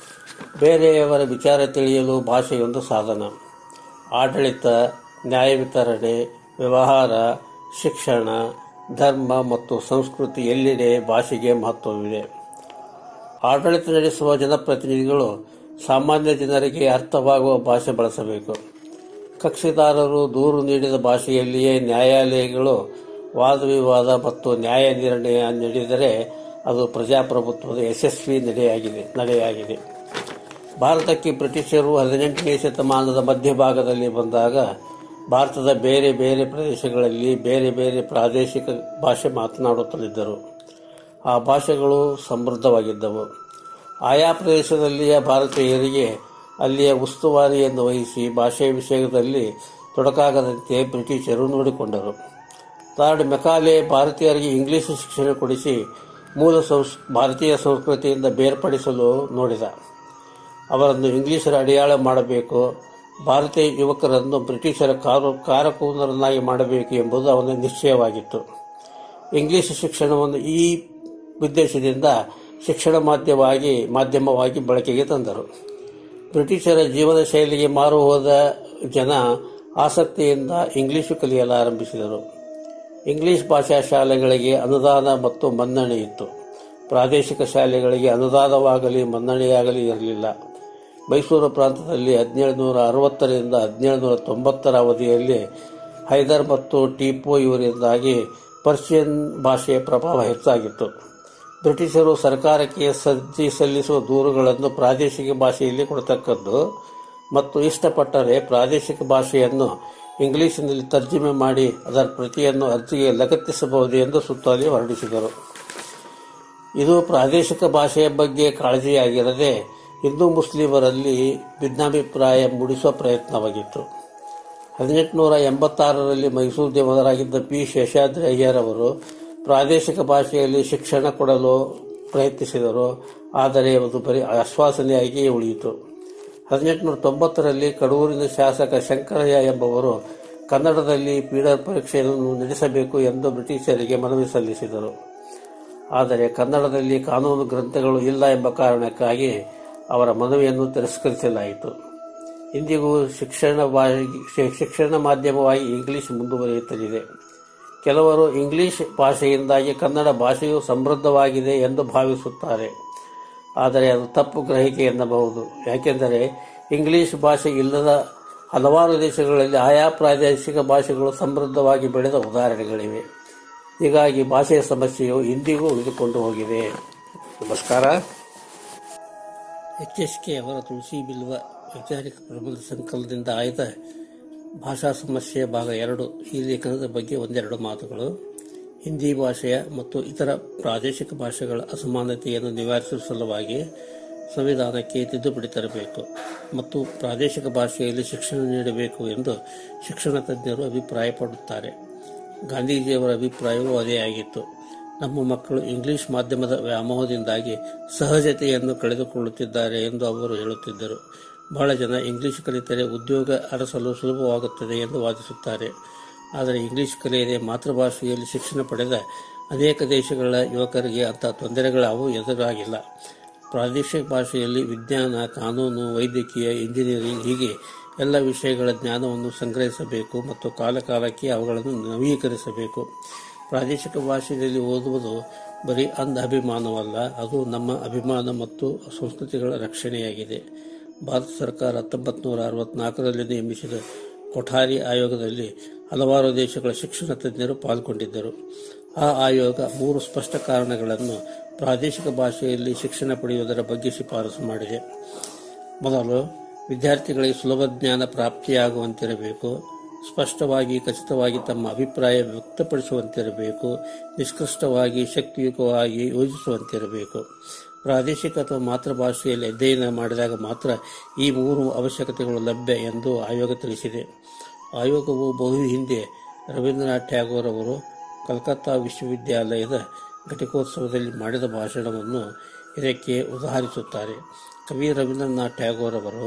ಬೇರೆಯವರ ವಿಚಾರ ತಿಳಿಯಲು ಭಾಷೆಯೊಂದು ಸಾಧನ ಆಡಳಿತ ನ್ಯಾಯ ವಿತರಣೆ ವ್ಯವಹಾರ ಶಿಕ್ಷಣ ಧರ್ಮ ಮತ್ತು ಸಂಸ್ಕೃತಿ ಎಲ್ಲೆಡೆ ಭಾಷೆಗೆ ಮಹತ್ವವಿದೆ ಆಡಳಿತ ನಡೆಸುವ ಜನಪ್ರತಿನಿಧಿಗಳು ಸಾಮಾನ್ಯ ಜನರಿಗೆ ಅರ್ಥವಾಗುವ ಭಾಷೆ ಬಳಸಬೇಕು ಕಕ್ಷಿದಾರರು ದೂರು ನೀಡಿದ ಭಾಷೆಯಲ್ಲಿಯೇ ನ್ಯಾಯಾಲಯಗಳು ವಾದವಿವಾದ ಮತ್ತು ನ್ಯಾಯ ನಿರ್ಣಯ ನೀಡಿದರೆ ಅದು ಪ್ರಜಾಪ್ರಭುತ್ವದ ಯಶಸ್ವಿ ನಡೆಯಾಗಿದೆ ನಡೆಯಾಗಿದೆ ಭಾರತಕ್ಕೆ ಬ್ರಿಟಿಷರು ಹದಿನೆಂಟನೇ ಶತಮಾನದ ಮಧ್ಯಭಾಗದಲ್ಲಿ ಬಂದಾಗ ಭಾರತದ ಬೇರೆ ಬೇರೆ ಪ್ರದೇಶಗಳಲ್ಲಿ ಬೇರೆ ಬೇರೆ ಪ್ರಾದೇಶಿಕ ಭಾಷೆ ಮಾತನಾಡುತ್ತಲಿದ್ದರು ಆ ಭಾಷೆಗಳು ಸಮೃದ್ಧವಾಗಿದ್ದವು ಆಯಾ ಪ್ರದೇಶದಲ್ಲಿಯ ಭಾರತೀಯರಿಗೆ ಅಲ್ಲಿಯ ಉಸ್ತುವಾರಿಯನ್ನು ವಹಿಸಿ ಭಾಷೆ ವಿಷಯದಲ್ಲಿ ತೊಡಕಾಗದಂತೆ ಬ್ರಿಟಿಷರು ನೋಡಿಕೊಂಡರು ಲಾರ್ಡ್ ಮೆಕಾಲೆ ಭಾರತೀಯರಿಗೆ ಇಂಗ್ಲಿಷ್ ಶಿಕ್ಷಣ ಕೊಡಿಸಿ ಮೂಲ ಸಂಸ್ ಭಾರತೀಯ ಸಂಸ್ಕೃತಿಯಿಂದ ಬೇರ್ಪಡಿಸಲು ನೋಡಿದ ಅವರನ್ನು ಇಂಗ್ಲಿಷರ ಅಡಿಯಾಳ ಮಾಡಬೇಕು ಭಾರತೀಯ ಯುವಕರನ್ನು ಬ್ರಿಟಿಷರ ಕಾರು ಕಾರಕೂನರನ್ನಾಗಿ ಮಾಡಬೇಕು ಎಂಬುದು ಅವನ ನಿಶ್ಚಯವಾಗಿತ್ತು ಇಂಗ್ಲಿಷ್ ಶಿಕ್ಷಣವನ್ನು ಈ ಉದ್ದೇಶದಿಂದ ಶಿಕ್ಷಣ ಮಾಧ್ಯಮವಾಗಿ ಮಾಧ್ಯಮವಾಗಿ ಬಳಕೆಗೆ ತಂದರು ಬ್ರಿಟಿಷರ ಜೀವನ ಶೈಲಿಗೆ ಮಾರು ಹೋದ ಜನ ಆಸಕ್ತಿಯಿಂದ ಇಂಗ್ಲಿಷು ಕಲಿಯಲಾರಂಭಿಸಿದರು ಇಂಗ್ಲಿಷ್ ಭಾಷಾ ಶಾಲೆಗಳಿಗೆ ಅನುದಾನ ಮತ್ತು ಮನ್ನಣೆ ಇತ್ತು ಪ್ರಾದೇಶಿಕ ಶಾಲೆಗಳಿಗೆ ಅನುದಾನವಾಗಲಿ ಮನ್ನಣೆಯಾಗಲಿ ಇರಲಿಲ್ಲ ಮೈಸೂರು ಪ್ರಾಂತದಲ್ಲಿ ಹದಿನೇಳು ನೂರ ಅರವತ್ತರಿಂದ ಹದಿನೇಳು ನೂರ ತೊಂಬತ್ತರ ಅವಧಿಯಲ್ಲಿ ಹೈದರ್ ಮತ್ತು ಟಿಪು ಇವರಿಂದಾಗಿ ಪರ್ಷಿಯನ್ ಭಾಷೆಯ ಪ್ರಭಾವ ಹೆಚ್ಚಾಗಿತ್ತು ಬ್ರಿಟಿಷರು ಸರ್ಕಾರಕ್ಕೆ ಸಜ್ಜಿ ಸಲ್ಲಿಸುವ ದೂರುಗಳನ್ನು ಪ್ರಾದೇಶಿಕ ಭಾಷೆಯಲ್ಲಿ ಕೊಡತಕ್ಕದ್ದು ಮತ್ತು ಇಷ್ಟಪಟ್ಟರೆ ಪ್ರಾದೇಶಿಕ ಭಾಷೆಯನ್ನು ಇಂಗ್ಲಿಷಿನಲ್ಲಿ ತರ್ಜುಮೆ ಮಾಡಿ ಅದರ ಪ್ರತಿಯನ್ನು ಅರ್ಜಿಗೆ ಲಗತ್ತಿಸಬಹುದು ಎಂದು ಸುತ್ತೋಲೆ ಹೊರಡಿಸಿದರು ಇದು ಪ್ರಾದೇಶಿಕ ಭಾಷೆಯ ಬಗ್ಗೆ ಕಾಳಜಿಯಾಗಿರದೆ ಹಿಂದೂ ಮುಸ್ಲಿಮರಲ್ಲಿ ಭಿನ್ನಾಭಿಪ್ರಾಯ ಮೂಡಿಸುವ ಪ್ರಯತ್ನವಾಗಿತ್ತು ಹದಿನೆಂಟುನೂರ ಎಂಬತ್ತಾರರಲ್ಲಿ ಮೈಸೂರು ದೇವರಾಗಿದ್ದ ಪಿ ಶೇಷಾದ್ರಿ ಅಯ್ಯರ್ ಅವರು ಪ್ರಾದೇಶಿಕ ಭಾಷೆಯಲ್ಲಿ ಶಿಕ್ಷಣ ಕೊಡಲು ಪ್ರಯತ್ನಿಸಿದರು ಆದರೆ ಅದು ಬರೀ ಆಶ್ವಾಸನೆಯಾಗಿಯೇ ಉಳಿಯಿತು ಹದಿನೆಂಟುನೂರ ತೊಂಬತ್ತರಲ್ಲಿ ಕಡೂರಿನ ಶಾಸಕ ಶಂಕರಯ್ಯ ಎಂಬುವರು ಕನ್ನಡದಲ್ಲಿ ಪೀಡರ್ ಪರೀಕ್ಷೆಯನ್ನು ನಡೆಸಬೇಕು ಎಂದು ಬ್ರಿಟಿಷರಿಗೆ ಮನವಿ ಸಲ್ಲಿಸಿದರು ಆದರೆ ಕನ್ನಡದಲ್ಲಿ ಕಾನೂನು ಗ್ರಂಥಗಳು ಇಲ್ಲ ಎಂಬ ಕಾರಣಕ್ಕಾಗಿ ಅವರ ಮನವಿಯನ್ನು ತಿರಸ್ಕರಿಸಲಾಯಿತು ಇಂದಿಗೂ ಶಿಕ್ಷಣ ಶಿಕ್ಷಣ ಮಾಧ್ಯಮವಾಗಿ ಇಂಗ್ಲಿಷ್ ಮುಂದುವರಿಯುತ್ತಲಿದೆ ಕೆಲವರು ಇಂಗ್ಲಿಷ್ ಭಾಷೆಯಿಂದಾಗಿ ಕನ್ನಡ ಭಾಷೆಯು ಸಮೃದ್ಧವಾಗಿದೆ ಎಂದು ಭಾವಿಸುತ್ತಾರೆ ಆದರೆ ಅದು ತಪ್ಪು ಗ್ರಹಿಕೆ ಎನ್ನಬಹುದು ಯಾಕೆಂದರೆ ಇಂಗ್ಲಿಷ್ ಭಾಷೆ ಇಲ್ಲದ ಹಲವಾರು ದೇಶಗಳಲ್ಲಿ ಆಯಾ ಪ್ರಾದೇಶಿಕ ಭಾಷೆಗಳು ಸಮೃದ್ಧವಾಗಿ ಬೆಳೆದ ಉದಾಹರಣೆಗಳಿವೆ ಹೀಗಾಗಿ ಭಾಷೆಯ ಸಮಸ್ಯೆಯು ಇಂದಿಗೂ ಉಳಿದುಕೊಂಡು ಹೋಗಿದೆ ನಮಸ್ಕಾರ ಎಚ್ ಎಸ್ ಕೆ ಅವರ ತುಳಸಿ ಬಿಲ್ವ ವೈಚಾರಿಕ ಪ್ರಬಂಧ ಸಂಕಲನದಿಂದ ಆಯ್ದ ಭಾಷಾ ಸಮಸ್ಯೆ ಭಾಗ ಎರಡು ಈ ಲೇಖನದ ಬಗ್ಗೆ ಒಂದೆರಡು ಮಾತುಗಳು ಹಿಂದಿ ಭಾಷೆಯ ಮತ್ತು ಇತರ ಪ್ರಾದೇಶಿಕ ಭಾಷೆಗಳ ಅಸಮಾನತೆಯನ್ನು ನಿವಾರಿಸುವ ಸಲುವಾಗಿ ಸಂವಿಧಾನಕ್ಕೆ ತಿದ್ದುಪಡಿ ತರಬೇಕು ಮತ್ತು ಪ್ರಾದೇಶಿಕ ಭಾಷೆಯಲ್ಲಿ ಶಿಕ್ಷಣ ನೀಡಬೇಕು ಎಂದು ಶಿಕ್ಷಣ ತಜ್ಞರು ಅಭಿಪ್ರಾಯಪಡುತ್ತಾರೆ ಗಾಂಧೀಜಿಯವರ ಅಭಿಪ್ರಾಯವೂ ಅದೇ ಆಗಿತ್ತು ನಮ್ಮ ಮಕ್ಕಳು ಇಂಗ್ಲಿಷ್ ಮಾಧ್ಯಮದ ವ್ಯಾಮೋಹದಿಂದಾಗಿ ಸಹಜತೆಯನ್ನು ಕಳೆದುಕೊಳ್ಳುತ್ತಿದ್ದಾರೆ ಎಂದು ಅವರು ಹೇಳುತ್ತಿದ್ದರು ಬಹಳ ಜನ ಇಂಗ್ಲಿಷ್ ಕಲಿತರೆ ಉದ್ಯೋಗ ಅರಸಲು ಸುಲಭವಾಗುತ್ತದೆ ಎಂದು ವಾದಿಸುತ್ತಾರೆ ಆದರೆ ಇಂಗ್ಲಿಷ್ ಕಲಿಯದೆ ಮಾತೃಭಾಷೆಯಲ್ಲಿ ಶಿಕ್ಷಣ ಪಡೆದ ಅನೇಕ ದೇಶಗಳ ಯುವಕರಿಗೆ ಅಂಥ ತೊಂದರೆಗಳಾವು ಎದುರಾಗಿಲ್ಲ ಪ್ರಾದೇಶಿಕ ಭಾಷೆಯಲ್ಲಿ ವಿಜ್ಞಾನ ಕಾನೂನು ವೈದ್ಯಕೀಯ ಇಂಜಿನಿಯರಿಂಗ್ ಹೀಗೆ ಎಲ್ಲ ವಿಷಯಗಳ ಜ್ಞಾನವನ್ನು ಸಂಗ್ರಹಿಸಬೇಕು ಮತ್ತು ಕಾಲಕಾಲಕ್ಕೆ ಅವುಗಳನ್ನು ನವೀಕರಿಸಬೇಕು ಪ್ರಾದೇಶಿಕ ಭಾಷೆಯಲ್ಲಿ ಓದುವುದು ಬರೀ ಅಂಧ ಅಭಿಮಾನವಲ್ಲ ಅದು ನಮ್ಮ ಅಭಿಮಾನ ಮತ್ತು ಸಂಸ್ಕೃತಿಗಳ ರಕ್ಷಣೆಯಾಗಿದೆ ಭಾರತ ಸರ್ಕಾರ ಹತ್ತೊಂಬತ್ತು ನೂರ ಅರವತ್ನಾಲ್ಕರಲ್ಲಿ ನೇಮಿಸಿದ ಕೊಠಾರಿ ಆಯೋಗದಲ್ಲಿ ಹಲವಾರು ದೇಶಗಳ ಶಿಕ್ಷಣ ತಜ್ಞರು ಪಾಲ್ಗೊಂಡಿದ್ದರು ಆ ಆಯೋಗ ಮೂರು ಸ್ಪಷ್ಟ ಕಾರಣಗಳನ್ನು ಪ್ರಾದೇಶಿಕ ಭಾಷೆಯಲ್ಲಿ ಶಿಕ್ಷಣ ಪಡೆಯುವುದರ ಬಗ್ಗೆ ಶಿಫಾರಸು ಮಾಡಿದೆ ಮೊದಲು ವಿದ್ಯಾರ್ಥಿಗಳಿಗೆ ಸುಲಭ ಜ್ಞಾನ ಪ್ರಾಪ್ತಿಯಾಗುವಂತಿರಬೇಕು ಸ್ಪಷ್ಟವಾಗಿ ಖಚಿತವಾಗಿ ತಮ್ಮ ಅಭಿಪ್ರಾಯ ವ್ಯಕ್ತಪಡಿಸುವಂತಿರಬೇಕು ನಿಷ್ಕೃಷ್ಟವಾಗಿ ಶಕ್ತಿಯುತವಾಗಿ ಯೋಜಿಸುವಂತಿರಬೇಕು ಪ್ರಾದೇಶಿಕ ಅಥವಾ ಮಾತೃಭಾಷೆಯಲ್ಲಿ ಅಧ್ಯಯನ ಮಾಡಿದಾಗ ಮಾತ್ರ ಈ ಮೂರು ಅವಶ್ಯಕತೆಗಳು ಲಭ್ಯ ಎಂದು ಆಯೋಗ ತಿಳಿಸಿದೆ ಆಯೋಗವು ಬಹು ಹಿಂದೆ ರವೀಂದ್ರನಾಥ್ ಟ್ಯಾಗೋರ್ ಅವರು ಕಲ್ಕತ್ತಾ ವಿಶ್ವವಿದ್ಯಾಲಯದ ಘಟಿಕೋತ್ಸವದಲ್ಲಿ ಮಾಡಿದ ಭಾಷಣವನ್ನು ಇದಕ್ಕೆ ಉದಾಹರಿಸುತ್ತಾರೆ ಕವಿ ರವೀಂದ್ರನಾಥ್ ಟ್ಯಾಗೋರ್ ಅವರು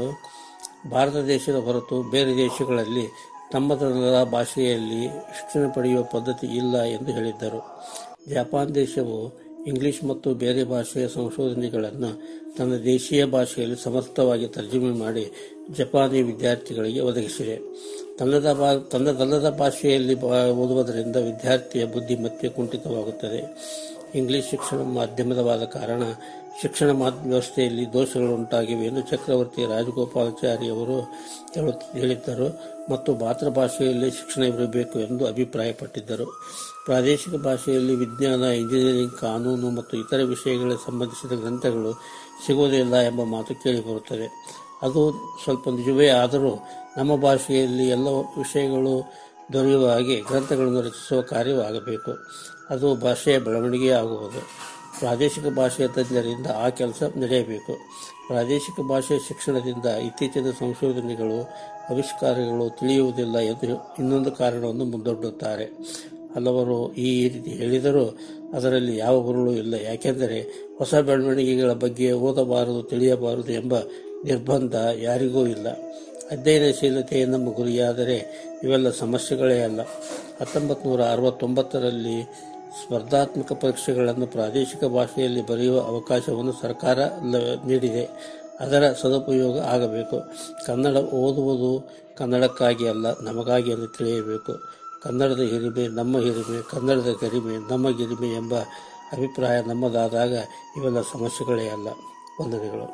ಭಾರತ ದೇಶದ ಹೊರತು ಬೇರೆ ದೇಶಗಳಲ್ಲಿ ತಮ್ಮದಲ್ಲದ ಭಾಷೆಯಲ್ಲಿ ಶಿಕ್ಷಣ ಪಡೆಯುವ ಪದ್ಧತಿ ಇಲ್ಲ ಎಂದು ಹೇಳಿದ್ದರು ಜಪಾನ್ ದೇಶವು ಇಂಗ್ಲಿಷ್ ಮತ್ತು ಬೇರೆ ಭಾಷೆಯ ಸಂಶೋಧನೆಗಳನ್ನು ತನ್ನ ದೇಶೀಯ ಭಾಷೆಯಲ್ಲಿ ಸಮರ್ಥವಾಗಿ ತರ್ಜುಮೆ ಮಾಡಿ ಜಪಾನಿ ವಿದ್ಯಾರ್ಥಿಗಳಿಗೆ ಒದಗಿಸಿದೆ ತನ್ನದ ಬಾ ತನ್ನದಲ್ಲದ ಭಾಷೆಯಲ್ಲಿ ಬಾ- ಓದುವುದರಿಂದ ವಿದ್ಯಾರ್ಥಿಯ ಬುದ್ಧಿಮತ್ತೆ ಕುಂಠಿತವಾಗುತ್ತದೆ ಇಂಗ್ಲಿಷ್ ಶಿಕ್ಷಣ ಮಾಧ್ಯಮದವಾದ ಕಾರಣ ಶಿಕ್ಷಣ ಮಾಧ್ಯ ವ್ಯವಸ್ಥೆಯಲ್ಲಿ ದೋಷಗಳು ಉಂಟಾಗಿವೆ ಎಂದು ಚಕ್ರವರ್ತಿ ರಾಜಗೋಪಾಲಾಚಾರಿ ಅವರು ಹೇಳು- ಹೇಳಿದ್ದರು ಮತ್ತು ಮಾತೃಭಾಷೆಯಲ್ಲಿ ಶಿಕ್ಷಣ ಇರಬೇಕು ಎಂದು ಅಭಿಪ್ರಾಯಪಟ್ಟಿದ್ದರು ಪ್ರಾದೇಶಿಕ ಭಾಷೆಯಲ್ಲಿ ವಿಜ್ಞಾನ ಇಂಜಿನಿಯರಿಂಗ್ ಕಾನೂನು ಮತ್ತು ಇತರ ವಿಷಯಗಳಿಗೆ ಸಂಬಂಧಿಸಿದ ಗ್ರಂಥಗಳು ಸಿಗುವುದಿಲ್ಲ ಎಂಬ ಮಾತು ಕೇಳಿಬರುತ್ತದೆ ಅದು ಸ್ವಲ್ಪ ನಿಜವೇ ಆದರೂ ನಮ್ಮ ಭಾಷೆಯಲ್ಲಿ ಎಲ್ಲ ವಿಷಯಗಳು ದೊರೆಯುವ ಹಾಗೆ ಗ್ರಂಥಗಳನ್ನು ರಚಿಸುವ ಕಾರ್ಯವೂ ಆಗಬೇಕು ಅದು ಭಾಷೆಯ ಬೆಳವಣಿಗೆ ಆಗುವುದು ಪ್ರಾದೇಶಿಕ ಭಾಷೆಯ ತಜ್ಞರಿಂದ ಆ ಕೆಲಸ ನಡೆಯಬೇಕು ಪ್ರಾದೇಶಿಕ ಭಾಷೆಯ ಶಿಕ್ಷಣದಿಂದ ಇತ್ತೀಚಿನ ಸಂಶೋಧನೆಗಳು ಆವಿಷ್ಕಾರಗಳು ತಿಳಿಯುವುದಿಲ್ಲ ಎಂದು ಇನ್ನೊಂದು ಕಾರಣವನ್ನು ಮುಂದೊಡ್ಡುತ್ತಾರೆ ಹಲವರು ಈ ರೀತಿ ಹೇಳಿದರೂ ಅದರಲ್ಲಿ ಯಾವ ಹುರುಳು ಇಲ್ಲ ಯಾಕೆಂದರೆ ಹೊಸ ಬೆಳವಣಿಗೆಗಳ ಬಗ್ಗೆ ಓದಬಾರದು ತಿಳಿಯಬಾರದು ಎಂಬ ನಿರ್ಬಂಧ ಯಾರಿಗೂ ಇಲ್ಲ ಅಧ್ಯಯನಶೀಲತೆ ನಮ್ಮ ಗುರಿಯಾದರೆ ಇವೆಲ್ಲ ಸಮಸ್ಯೆಗಳೇ ಅಲ್ಲ ಹತ್ತೊಂಬತ್ತು ನೂರ ಅರವತ್ತೊಂಬತ್ತರಲ್ಲಿ ಸ್ಪರ್ಧಾತ್ಮಕ ಪರೀಕ್ಷೆಗಳನ್ನು ಪ್ರಾದೇಶಿಕ ಭಾಷೆಯಲ್ಲಿ ಬರೆಯುವ ಅವಕಾಶವನ್ನು ಸರ್ಕಾರ ಲ- ನೀಡಿದೆ ಅದರ ಸದುಪಯೋಗ ಆಗಬೇಕು ಕನ್ನಡ ಓದುವುದು ಕನ್ನಡಕ್ಕಾಗಿ ಅಲ್ಲ ನಮಗಾಗಿ ಎಂದು ತಿಳಿಯಬೇಕು ಕನ್ನಡದ ಹಿರಿಮೆ ನಮ್ಮ ಹಿರಿಮೆ ಕನ್ನಡದ ಗರಿಮೆ ನಮ್ಮ ಗಿರಿಮೆ ಎಂಬ ಅಭಿಪ್ರಾಯ ನಮ್ಮದಾದಾಗ ಇವೆಲ್ಲ ಸಮಸ್ಯೆಗಳೇ ಅಲ್ಲ ವಂದನೆಗಳು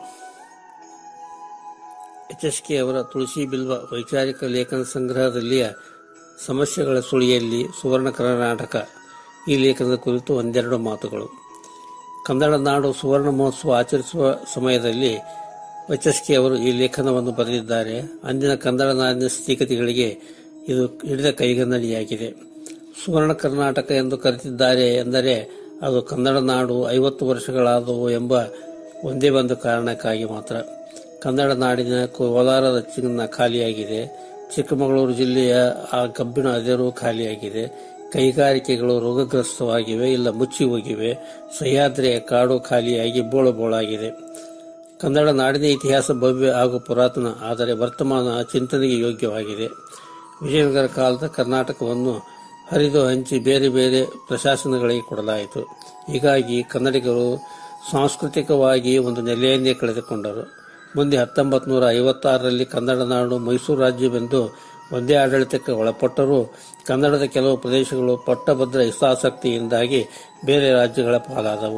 ಎಚ್ ಎಸ್ ಕೆ ಅವರ ತುಳಸಿ ಬಿಲ್ವ ವೈಚಾರಿಕ ಲೇಖನ ಸಂಗ್ರಹದಲ್ಲಿಯ ಸಮಸ್ಯೆಗಳ ಸುಳಿಯಲ್ಲಿ ಸುವರ್ಣ ಕರ್ನಾಟಕ ಈ ಲೇಖನದ ಕುರಿತು ಒಂದೆರಡು ಮಾತುಗಳು ಕನ್ನಡ ನಾಡು ಸುವರ್ಣ ಮಹೋತ್ಸವ ಆಚರಿಸುವ ಸಮಯದಲ್ಲಿ ಎಚ್ ಎಸ್ ಕೆ ಅವರು ಈ ಲೇಖನವನ್ನು ಬರೆದಿದ್ದಾರೆ ಅಂದಿನ ಕನ್ನಡ ನಾಡಿನ ಸ್ಥಿತಿಗತಿಗಳಿಗೆ ಇದು ಹಿಡಿದ ಕೈಗನ್ನಡಿಯಾಗಿದೆ ಸುವರ್ಣ ಕರ್ನಾಟಕ ಎಂದು ಕರೆದಿದ್ದಾರೆ ಎಂದರೆ ಅದು ಕನ್ನಡ ನಾಡು ಐವತ್ತು ವರ್ಷಗಳಾದವು ಎಂಬ ಒಂದೇ ಒಂದು ಕಾರಣಕ್ಕಾಗಿ ಮಾತ್ರ ಕನ್ನಡ ನಾಡಿನ ಕೋಲಾರದ ಚಿನ್ನ ಖಾಲಿಯಾಗಿದೆ ಚಿಕ್ಕಮಗಳೂರು ಜಿಲ್ಲೆಯ ಆ ಕಬ್ಬಿಣ ಅದಿರು ಖಾಲಿಯಾಗಿದೆ ಕೈಗಾರಿಕೆಗಳು ರೋಗಗ್ರಸ್ತವಾಗಿವೆ ಇಲ್ಲ ಮುಚ್ಚಿ ಹೋಗಿವೆ ಸಹ್ಯಾದ್ರಿಯ ಕಾಡು ಖಾಲಿಯಾಗಿ ಬೋಳು ಬೋಳಾಗಿದೆ ಕನ್ನಡ ನಾಡಿನ ಇತಿಹಾಸ ಭವ್ಯ ಹಾಗೂ ಪುರಾತನ ಆದರೆ ವರ್ತಮಾನ ಚಿಂತನೆಗೆ ಯೋಗ್ಯವಾಗಿದೆ ವಿಜಯನಗರ ಕಾಲದ ಕರ್ನಾಟಕವನ್ನು ಹರಿದು ಹಂಚಿ ಬೇರೆ ಬೇರೆ ಪ್ರಶಾಸನಗಳಿಗೆ ಕೊಡಲಾಯಿತು ಹೀಗಾಗಿ ಕನ್ನಡಿಗರು ಸಾಂಸ್ಕೃತಿಕವಾಗಿ ಒಂದು ನೆಲೆಯನ್ನೇ ಕಳೆದುಕೊಂಡರು ಮುಂದೆ ಹತ್ತೊಂಬತ್ತು ನೂರ ಐವತ್ತಾರರಲ್ಲಿ ಕನ್ನಡ ನಾಡು ಮೈಸೂರು ರಾಜ್ಯವೆಂದು ಒಂದೇ ಆಡಳಿತಕ್ಕೆ ಒಳಪಟ್ಟರೂ ಕನ್ನಡದ ಕೆಲವು ಪ್ರದೇಶಗಳು ಪಟ್ಟಭದ್ರ ಹಿತಾಸಕ್ತಿಯಿಂದಾಗಿ ಬೇರೆ ರಾಜ್ಯಗಳ ಪಾಲಾದವು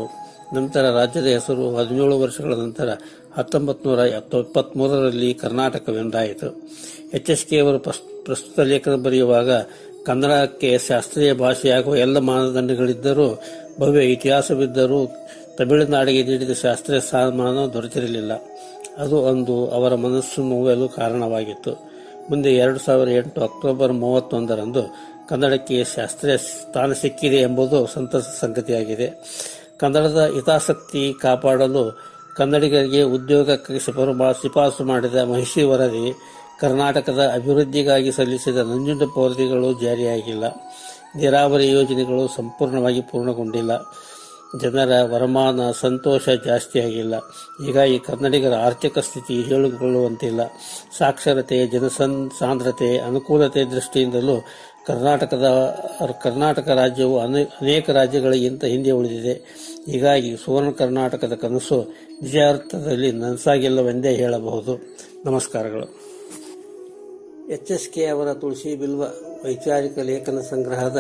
ನಂತರ ರಾಜ್ಯದ ಹೆಸರು ಹದಿನೇಳು ವರ್ಷಗಳ ನಂತರ ಹತ್ತೊಂಬತ್ತು ನೂರ ಇಪ್ಪತ್ತ್ಮೂರರಲ್ಲಿ ಕರ್ನಾಟಕವೆಂದಾಯಿತು ಎಚ್ ಎಸ್ ಕೆ ಅವರು ಪ್ರಸ್- ಪ್ರಸ್ತುತ ಲೇಖನ ಬರೆಯುವಾಗ ಕನ್ನಡಕ್ಕೆ ಶಾಸ್ತ್ರೀಯ ಭಾಷೆಯಾಗುವ ಎಲ್ಲ ಮಾನದಂಡಗಳಿದ್ದರೂ ಭವ್ಯ ಇತಿಹಾಸವಿದ್ದರೂ ತಮಿಳುನಾಡಿಗೆ ನೀಡಿದ ಶಾಸ್ತ್ರೀಯ ಸ್ಥಾನಮಾನ ದೊರೆತಿರಲಿಲ್ಲ ಅದು ಅಂದು ಅವರ ಮನಸ್ಸು ನೋವಲು ಕಾರಣವಾಗಿತ್ತು ಮುಂದೆ ಎರಡು ಸಾವಿರದ ಎಂಟು ಅಕ್ಟೋಬರ್ ಮೂವತ್ತೊಂದರಂದು ಕನ್ನಡಕ್ಕೆ ಶಾಸ್ತ್ರೀಯ ಸ್ಥಾನ ಸಿಕ್ಕಿದೆ ಎಂಬುದು ಸಂತಸ ಸಂಗತಿಯಾಗಿದೆ ಕನ್ನಡದ ಹಿತಾಸಕ್ತಿ ಕಾಪಾಡಲು ಕನ್ನಡಿಗರಿಗೆ ಉದ್ಯೋಗಕ್ಕೆ ಶಿಫಾರು- ಶಿಫಾರಸು ಮಾಡಿದ ಮಹಿಷಿ ವರದಿ ಕರ್ನಾಟಕದ ಅಭಿವೃದ್ಧಿಗಾಗಿ ಸಲ್ಲಿಸಿದ ನಂಜುಂಡ ವರದಿಗಳು ಜಾರಿಯಾಗಿಲ್ಲ ನೀರಾವರಿ ಯೋಜನೆಗಳು ಸಂಪೂರ್ಣವಾಗಿ ಪೂರ್ಣಗೊಂಡಿಲ್ಲ ಜನರ ವರಮಾನ ಸಂತೋಷ ಜಾಸ್ತಿಯಾಗಿಲ್ಲ ಹೀಗಾಗಿ ಕನ್ನಡಿಗರ ಆರ್ಥಿಕ ಸ್ಥಿತಿ ಹೇಳಿಕೊಳ್ಳುವಂತಿಲ್ಲ ಸಾಕ್ಷರತೆ ಜನಸನ್ ಸಾಂದ್ರತೆ ಅನುಕೂಲತೆ ದೃಷ್ಟಿಯಿಂದಲೂ ಕರ್ನಾಟಕದ ಕರ್ನಾಟಕ ರಾಜ್ಯವು ಅನೆ- ಅನೇಕ ರಾಜ್ಯಗಳಿಗಿಂತ ಹಿಂದೆ ಉಳಿದಿದೆ ಹೀಗಾಗಿ ಸುವರ್ಣ ಕರ್ನಾಟಕದ ಕನಸು ನಿಜ ಅರ್ಥದಲ್ಲಿ ನನಸಾಗಿಲ್ಲವೆಂದೇ ಹೇಳಬಹುದು ನಮಸ್ಕಾರಗಳು ಎಚ್ ಎಸ್ ಕೆ ಅವರ ತುಳಸಿ ಬಿಲ್ವ ವೈಚಾರಿಕ ಲೇಖನ ಸಂಗ್ರಹದ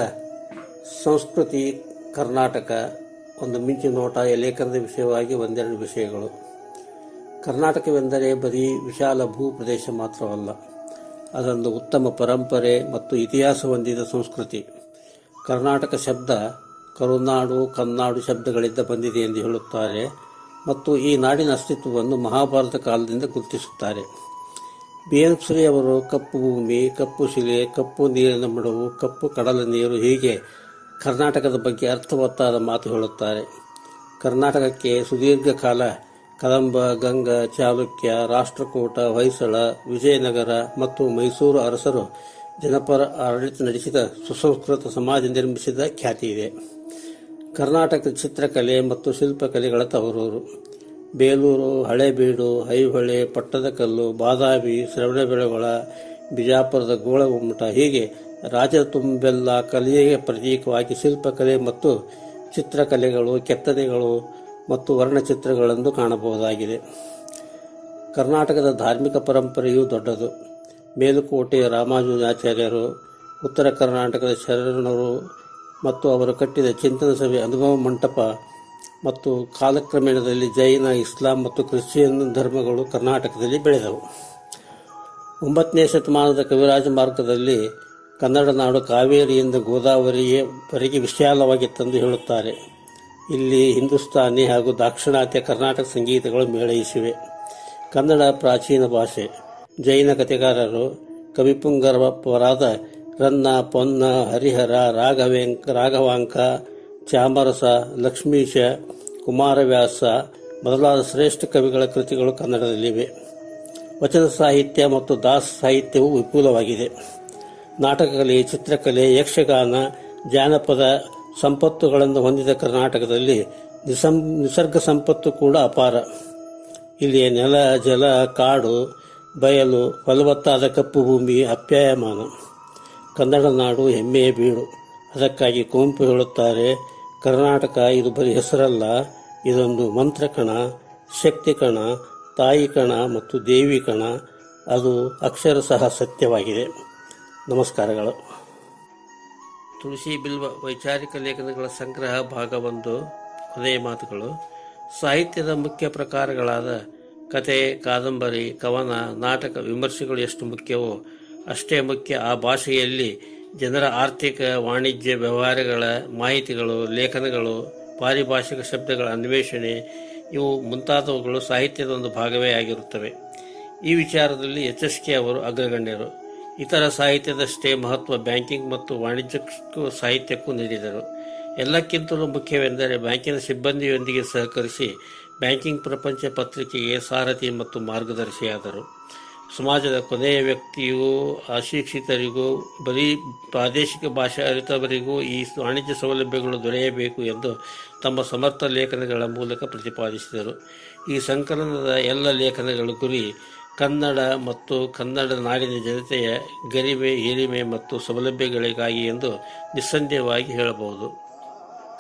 ಸಂಸ್ಕೃತಿ ಕರ್ನಾಟಕ ಒಂದು ಮಿಂಚು ನೋಟ ಈ ಲೇಖನದ ವಿಷಯವಾಗಿ ಒಂದೆರಡು ವಿಷಯಗಳು ಕರ್ನಾಟಕವೆಂದರೆ ಬರೀ ವಿಶಾಲ ಭೂ ಪ್ರದೇಶ ಮಾತ್ರವಲ್ಲ ಅದೊಂದು ಉತ್ತಮ ಪರಂಪರೆ ಮತ್ತು ಇತಿಹಾಸ ಹೊಂದಿದ ಸಂಸ್ಕೃತಿ ಕರ್ನಾಟಕ ಶಬ್ದ ಕರುನಾಡು ಕನ್ನಾಡು ಶಬ್ದಗಳಿಂದ ಬಂದಿದೆ ಎಂದು ಹೇಳುತ್ತಾರೆ ಮತ್ತು ಈ ನಾಡಿನ ಅಸ್ತಿತ್ವವನ್ನು ಮಹಾಭಾರತ ಕಾಲದಿಂದ ಗುರುತಿಸುತ್ತಾರೆ ಬಿಎನ್ಶ್ರೀ ಅವರು ಕಪ್ಪು ಭೂಮಿ ಕಪ್ಪು ಶಿಲೆ ಕಪ್ಪು ನೀರಿನ ಮಡುವು ಕಪ್ಪು ಕಡಲ ನೀರು ಹೀಗೆ ಕರ್ನಾಟಕದ ಬಗ್ಗೆ ಅರ್ಥವತ್ತಾದ ಮಾತು ಹೇಳುತ್ತಾರೆ ಕರ್ನಾಟಕಕ್ಕೆ ಸುದೀರ್ಘ ಕಾಲ ಕದಂಬ ಗಂಗ ಚಾಲುಕ್ಯ ರಾಷ್ಟ್ರಕೂಟ ಹೊಯ್ಸಳ ವಿಜಯನಗರ ಮತ್ತು ಮೈಸೂರು ಅರಸರು ಜನಪರ ಆಡಳಿತ ನಡೆಸಿದ ಸುಸಂಸ್ಕೃತ ಸಮಾಜ ನಿರ್ಮಿಸಿದ ಖ್ಯಾತಿ ಇದೆ ಕರ್ನಾಟಕದ ಚಿತ್ರಕಲೆ ಮತ್ತು ಶಿಲ್ಪಕಲೆಗಳ ತವರೂರು ಬೇಲೂರು ಹಳೇಬೀಡು ಐಹೊಳೆ ಪಟ್ಟದಕಲ್ಲು ಬಾದಾಮಿ ಶ್ರವಣಬೆಳಗೊಳ ಬಿಜಾಪುರದ ಗೋಳಗುಮ್ಮಟ ಹೀಗೆ ರಾಜ ತುಂಬೆಲ್ಲ ಕಲೆಯ ಪ್ರತೀಕವಾಗಿ ಶಿಲ್ಪಕಲೆ ಮತ್ತು ಚಿತ್ರಕಲೆಗಳು ಕೆತ್ತನೆಗಳು ಮತ್ತು ವರ್ಣಚಿತ್ರಗಳನ್ನು ಕಾಣಬಹುದಾಗಿದೆ ಕರ್ನಾಟಕದ ಧಾರ್ಮಿಕ ಪರಂಪರೆಯೂ ದೊಡ್ಡದು ಮೇಲುಕೋಟೆಯ ರಾಮಾನುಜಾಚಾರ್ಯರು ಉತ್ತರ ಕರ್ನಾಟಕದ ಶರಣರು ಮತ್ತು ಅವರು ಕಟ್ಟಿದ ಚಿಂತನ ಸಭೆ ಅನುಭವ ಮಂಟಪ ಮತ್ತು ಕಾಲಕ್ರಮೇಣದಲ್ಲಿ ಜೈನ ಇಸ್ಲಾಂ ಮತ್ತು ಕ್ರಿಶ್ಚಿಯನ್ ಧರ್ಮಗಳು ಕರ್ನಾಟಕದಲ್ಲಿ ಬೆಳೆದವು ಒಂಬತ್ತನೇ ಶತಮಾನದ ಕವಿರಾಜ ಮಾರ್ಗದಲ್ಲಿ ಕನ್ನಡ ನಾಡು ಕಾವೇರಿಯಿಂದ ಗೋದಾವರಿಯವರೆಗೆ ವಿಶಾಲವಾಗಿತ್ತೆಂದು ಹೇಳುತ್ತಾರೆ ಇಲ್ಲಿ ಹಿಂದೂಸ್ತಾನಿ ಹಾಗೂ ದಾಕ್ಷಿಣಾತ್ಯ ಕರ್ನಾಟಕ ಸಂಗೀತಗಳು ಮೇಳೈಸಿವೆ ಕನ್ನಡ ಪ್ರಾಚೀನ ಭಾಷೆ ಜೈನ ಕಥೆಗಾರರು ಕವಿಪುಂಗರವರಾದ ರನ್ನ ಪೊನ್ನ ಹರಿಹರ ರಾಘವೇಂಕ ರಾಘವಾಂಕ ಚಾಮರಸ ಲಕ್ಷ್ಮೀಶ ಕುಮಾರವ್ಯಾಸ ಮೊದಲಾದ ಶ್ರೇಷ್ಠ ಕವಿಗಳ ಕೃತಿಗಳು ಕನ್ನಡದಲ್ಲಿವೆ ವಚನ ಸಾಹಿತ್ಯ ಮತ್ತು ದಾಸ ಸಾಹಿತ್ಯವು ವಿಪುಲವಾಗಿದೆ ನಾಟಕಕಲೆ ಚಿತ್ರಕಲೆ ಯಕ್ಷಗಾನ ಜಾನಪದ ಸಂಪತ್ತುಗಳನ್ನು ಹೊಂದಿದ ಕರ್ನಾಟಕದಲ್ಲಿ ನಿಸಂ ನಿಸರ್ಗ ಸಂಪತ್ತು ಕೂಡ ಅಪಾರ ಇಲ್ಲಿ ನೆಲ ಜಲ ಕಾಡು ಬಯಲು ಫಲವತ್ತಾದ ಕಪ್ಪು ಭೂಮಿ ಅಪ್ಯಾಯಮಾನ ಕನ್ನಡ ನಾಡು ಹೆಮ್ಮೆಯ ಬೀಡು ಅದಕ್ಕಾಗಿ ಕುವೆಂಪು ಹೇಳುತ್ತಾರೆ ಕರ್ನಾಟಕ ಇದು ಬರೀ ಹೆಸರಲ್ಲ ಇದೊಂದು ಮಂತ್ರ ಕಣ ಶಕ್ತಿ ಕಣ ತಾಯಿ ಕಣ ಮತ್ತು ದೇವಿ ಕಣ ಅದು ಅಕ್ಷರ ಸಹ ಸತ್ಯವಾಗಿದೆ ನಮಸ್ಕಾರಗಳು ತುಳಸಿ ಬಿಲ್ವ ವೈಚಾರಿಕ ಲೇಖನಗಳ ಸಂಗ್ರಹ ಭಾಗ ಒಂದು ಕೊನೆಯ ಮಾತುಗಳು ಸಾಹಿತ್ಯದ ಮುಖ್ಯ ಪ್ರಕಾರಗಳಾದ ಕತೆ ಕಾದಂಬರಿ ಕವನ ನಾಟಕ ವಿಮರ್ಶೆಗಳು ಎಷ್ಟು ಮುಖ್ಯವೋ ಅಷ್ಟೇ ಮುಖ್ಯ ಆ ಭಾಷೆಯಲ್ಲಿ ಜನರ ಆರ್ಥಿಕ ವಾಣಿಜ್ಯ ವ್ಯವಹಾರಗಳ ಮಾಹಿತಿಗಳು ಲೇಖನಗಳು ಪಾರಿಭಾಷಿಕ ಶಬ್ದಗಳ ಅನ್ವೇಷಣೆ ಇವು ಮುಂತಾದವುಗಳು ಸಾಹಿತ್ಯದ ಒಂದು ಭಾಗವೇ ಆಗಿರುತ್ತವೆ ಈ ವಿಚಾರದಲ್ಲಿ ಎಚ್ ಎಸ್ ಕೆ ಅವರು ಅಗ್ರಗಣ್ಯರು ಇತರ ಸಾಹಿತ್ಯದಷ್ಟೇ ಮಹತ್ವ ಬ್ಯಾಂಕಿಂಗ್ ಮತ್ತು ವಾಣಿಜ್ಯಕ್ಕೂ ಸಾಹಿತ್ಯಕ್ಕೂ ನೀಡಿದರು ಎಲ್ಲಕ್ಕಿಂತಲೂ ಮುಖ್ಯವೆಂದರೆ ಬ್ಯಾಂಕಿನ ಸಿಬ್ಬಂದಿಯೊಂದಿಗೆ ಸಹಕರಿಸಿ ಬ್ಯಾಂಕಿಂಗ್ ಪ್ರಪಂಚ ಪತ್ರಿಕೆಗೆ ಸಾರಥಿ ಮತ್ತು ಮಾರ್ಗದರ್ಶಿಯಾದರು ಸಮಾಜದ ಕೊನೆಯ ವ್ಯಕ್ತಿಯೂ ಅಶಿಕ್ಷಿತರಿಗೂ ಬರೀ ಪ್ರಾದೇಶಿಕ ಭಾಷೆ ಅರಿತವರಿಗೂ ಈ ವಾಣಿಜ್ಯ ಸೌಲಭ್ಯಗಳು ದೊರೆಯಬೇಕು ಎಂದು ತಮ್ಮ ಸಮರ್ಥ ಲೇಖನಗಳ ಮೂಲಕ ಪ್ರತಿಪಾದಿಸಿದರು ಈ ಸಂಕಲನದ ಎಲ್ಲ ಲೇಖನಗಳ ಗುರಿ ಕನ್ನಡ ಮತ್ತು ಕನ್ನಡ ನಾಡಿನ ಜನತೆಯ ಗರಿಮೆ ಹಿರಿಮೆ ಮತ್ತು ಸೌಲಭ್ಯಗಳಿಗಾಗಿ ಎಂದು ನಿಸ್ಸಂದೇಹವಾಗಿ ಹೇಳಬಹುದು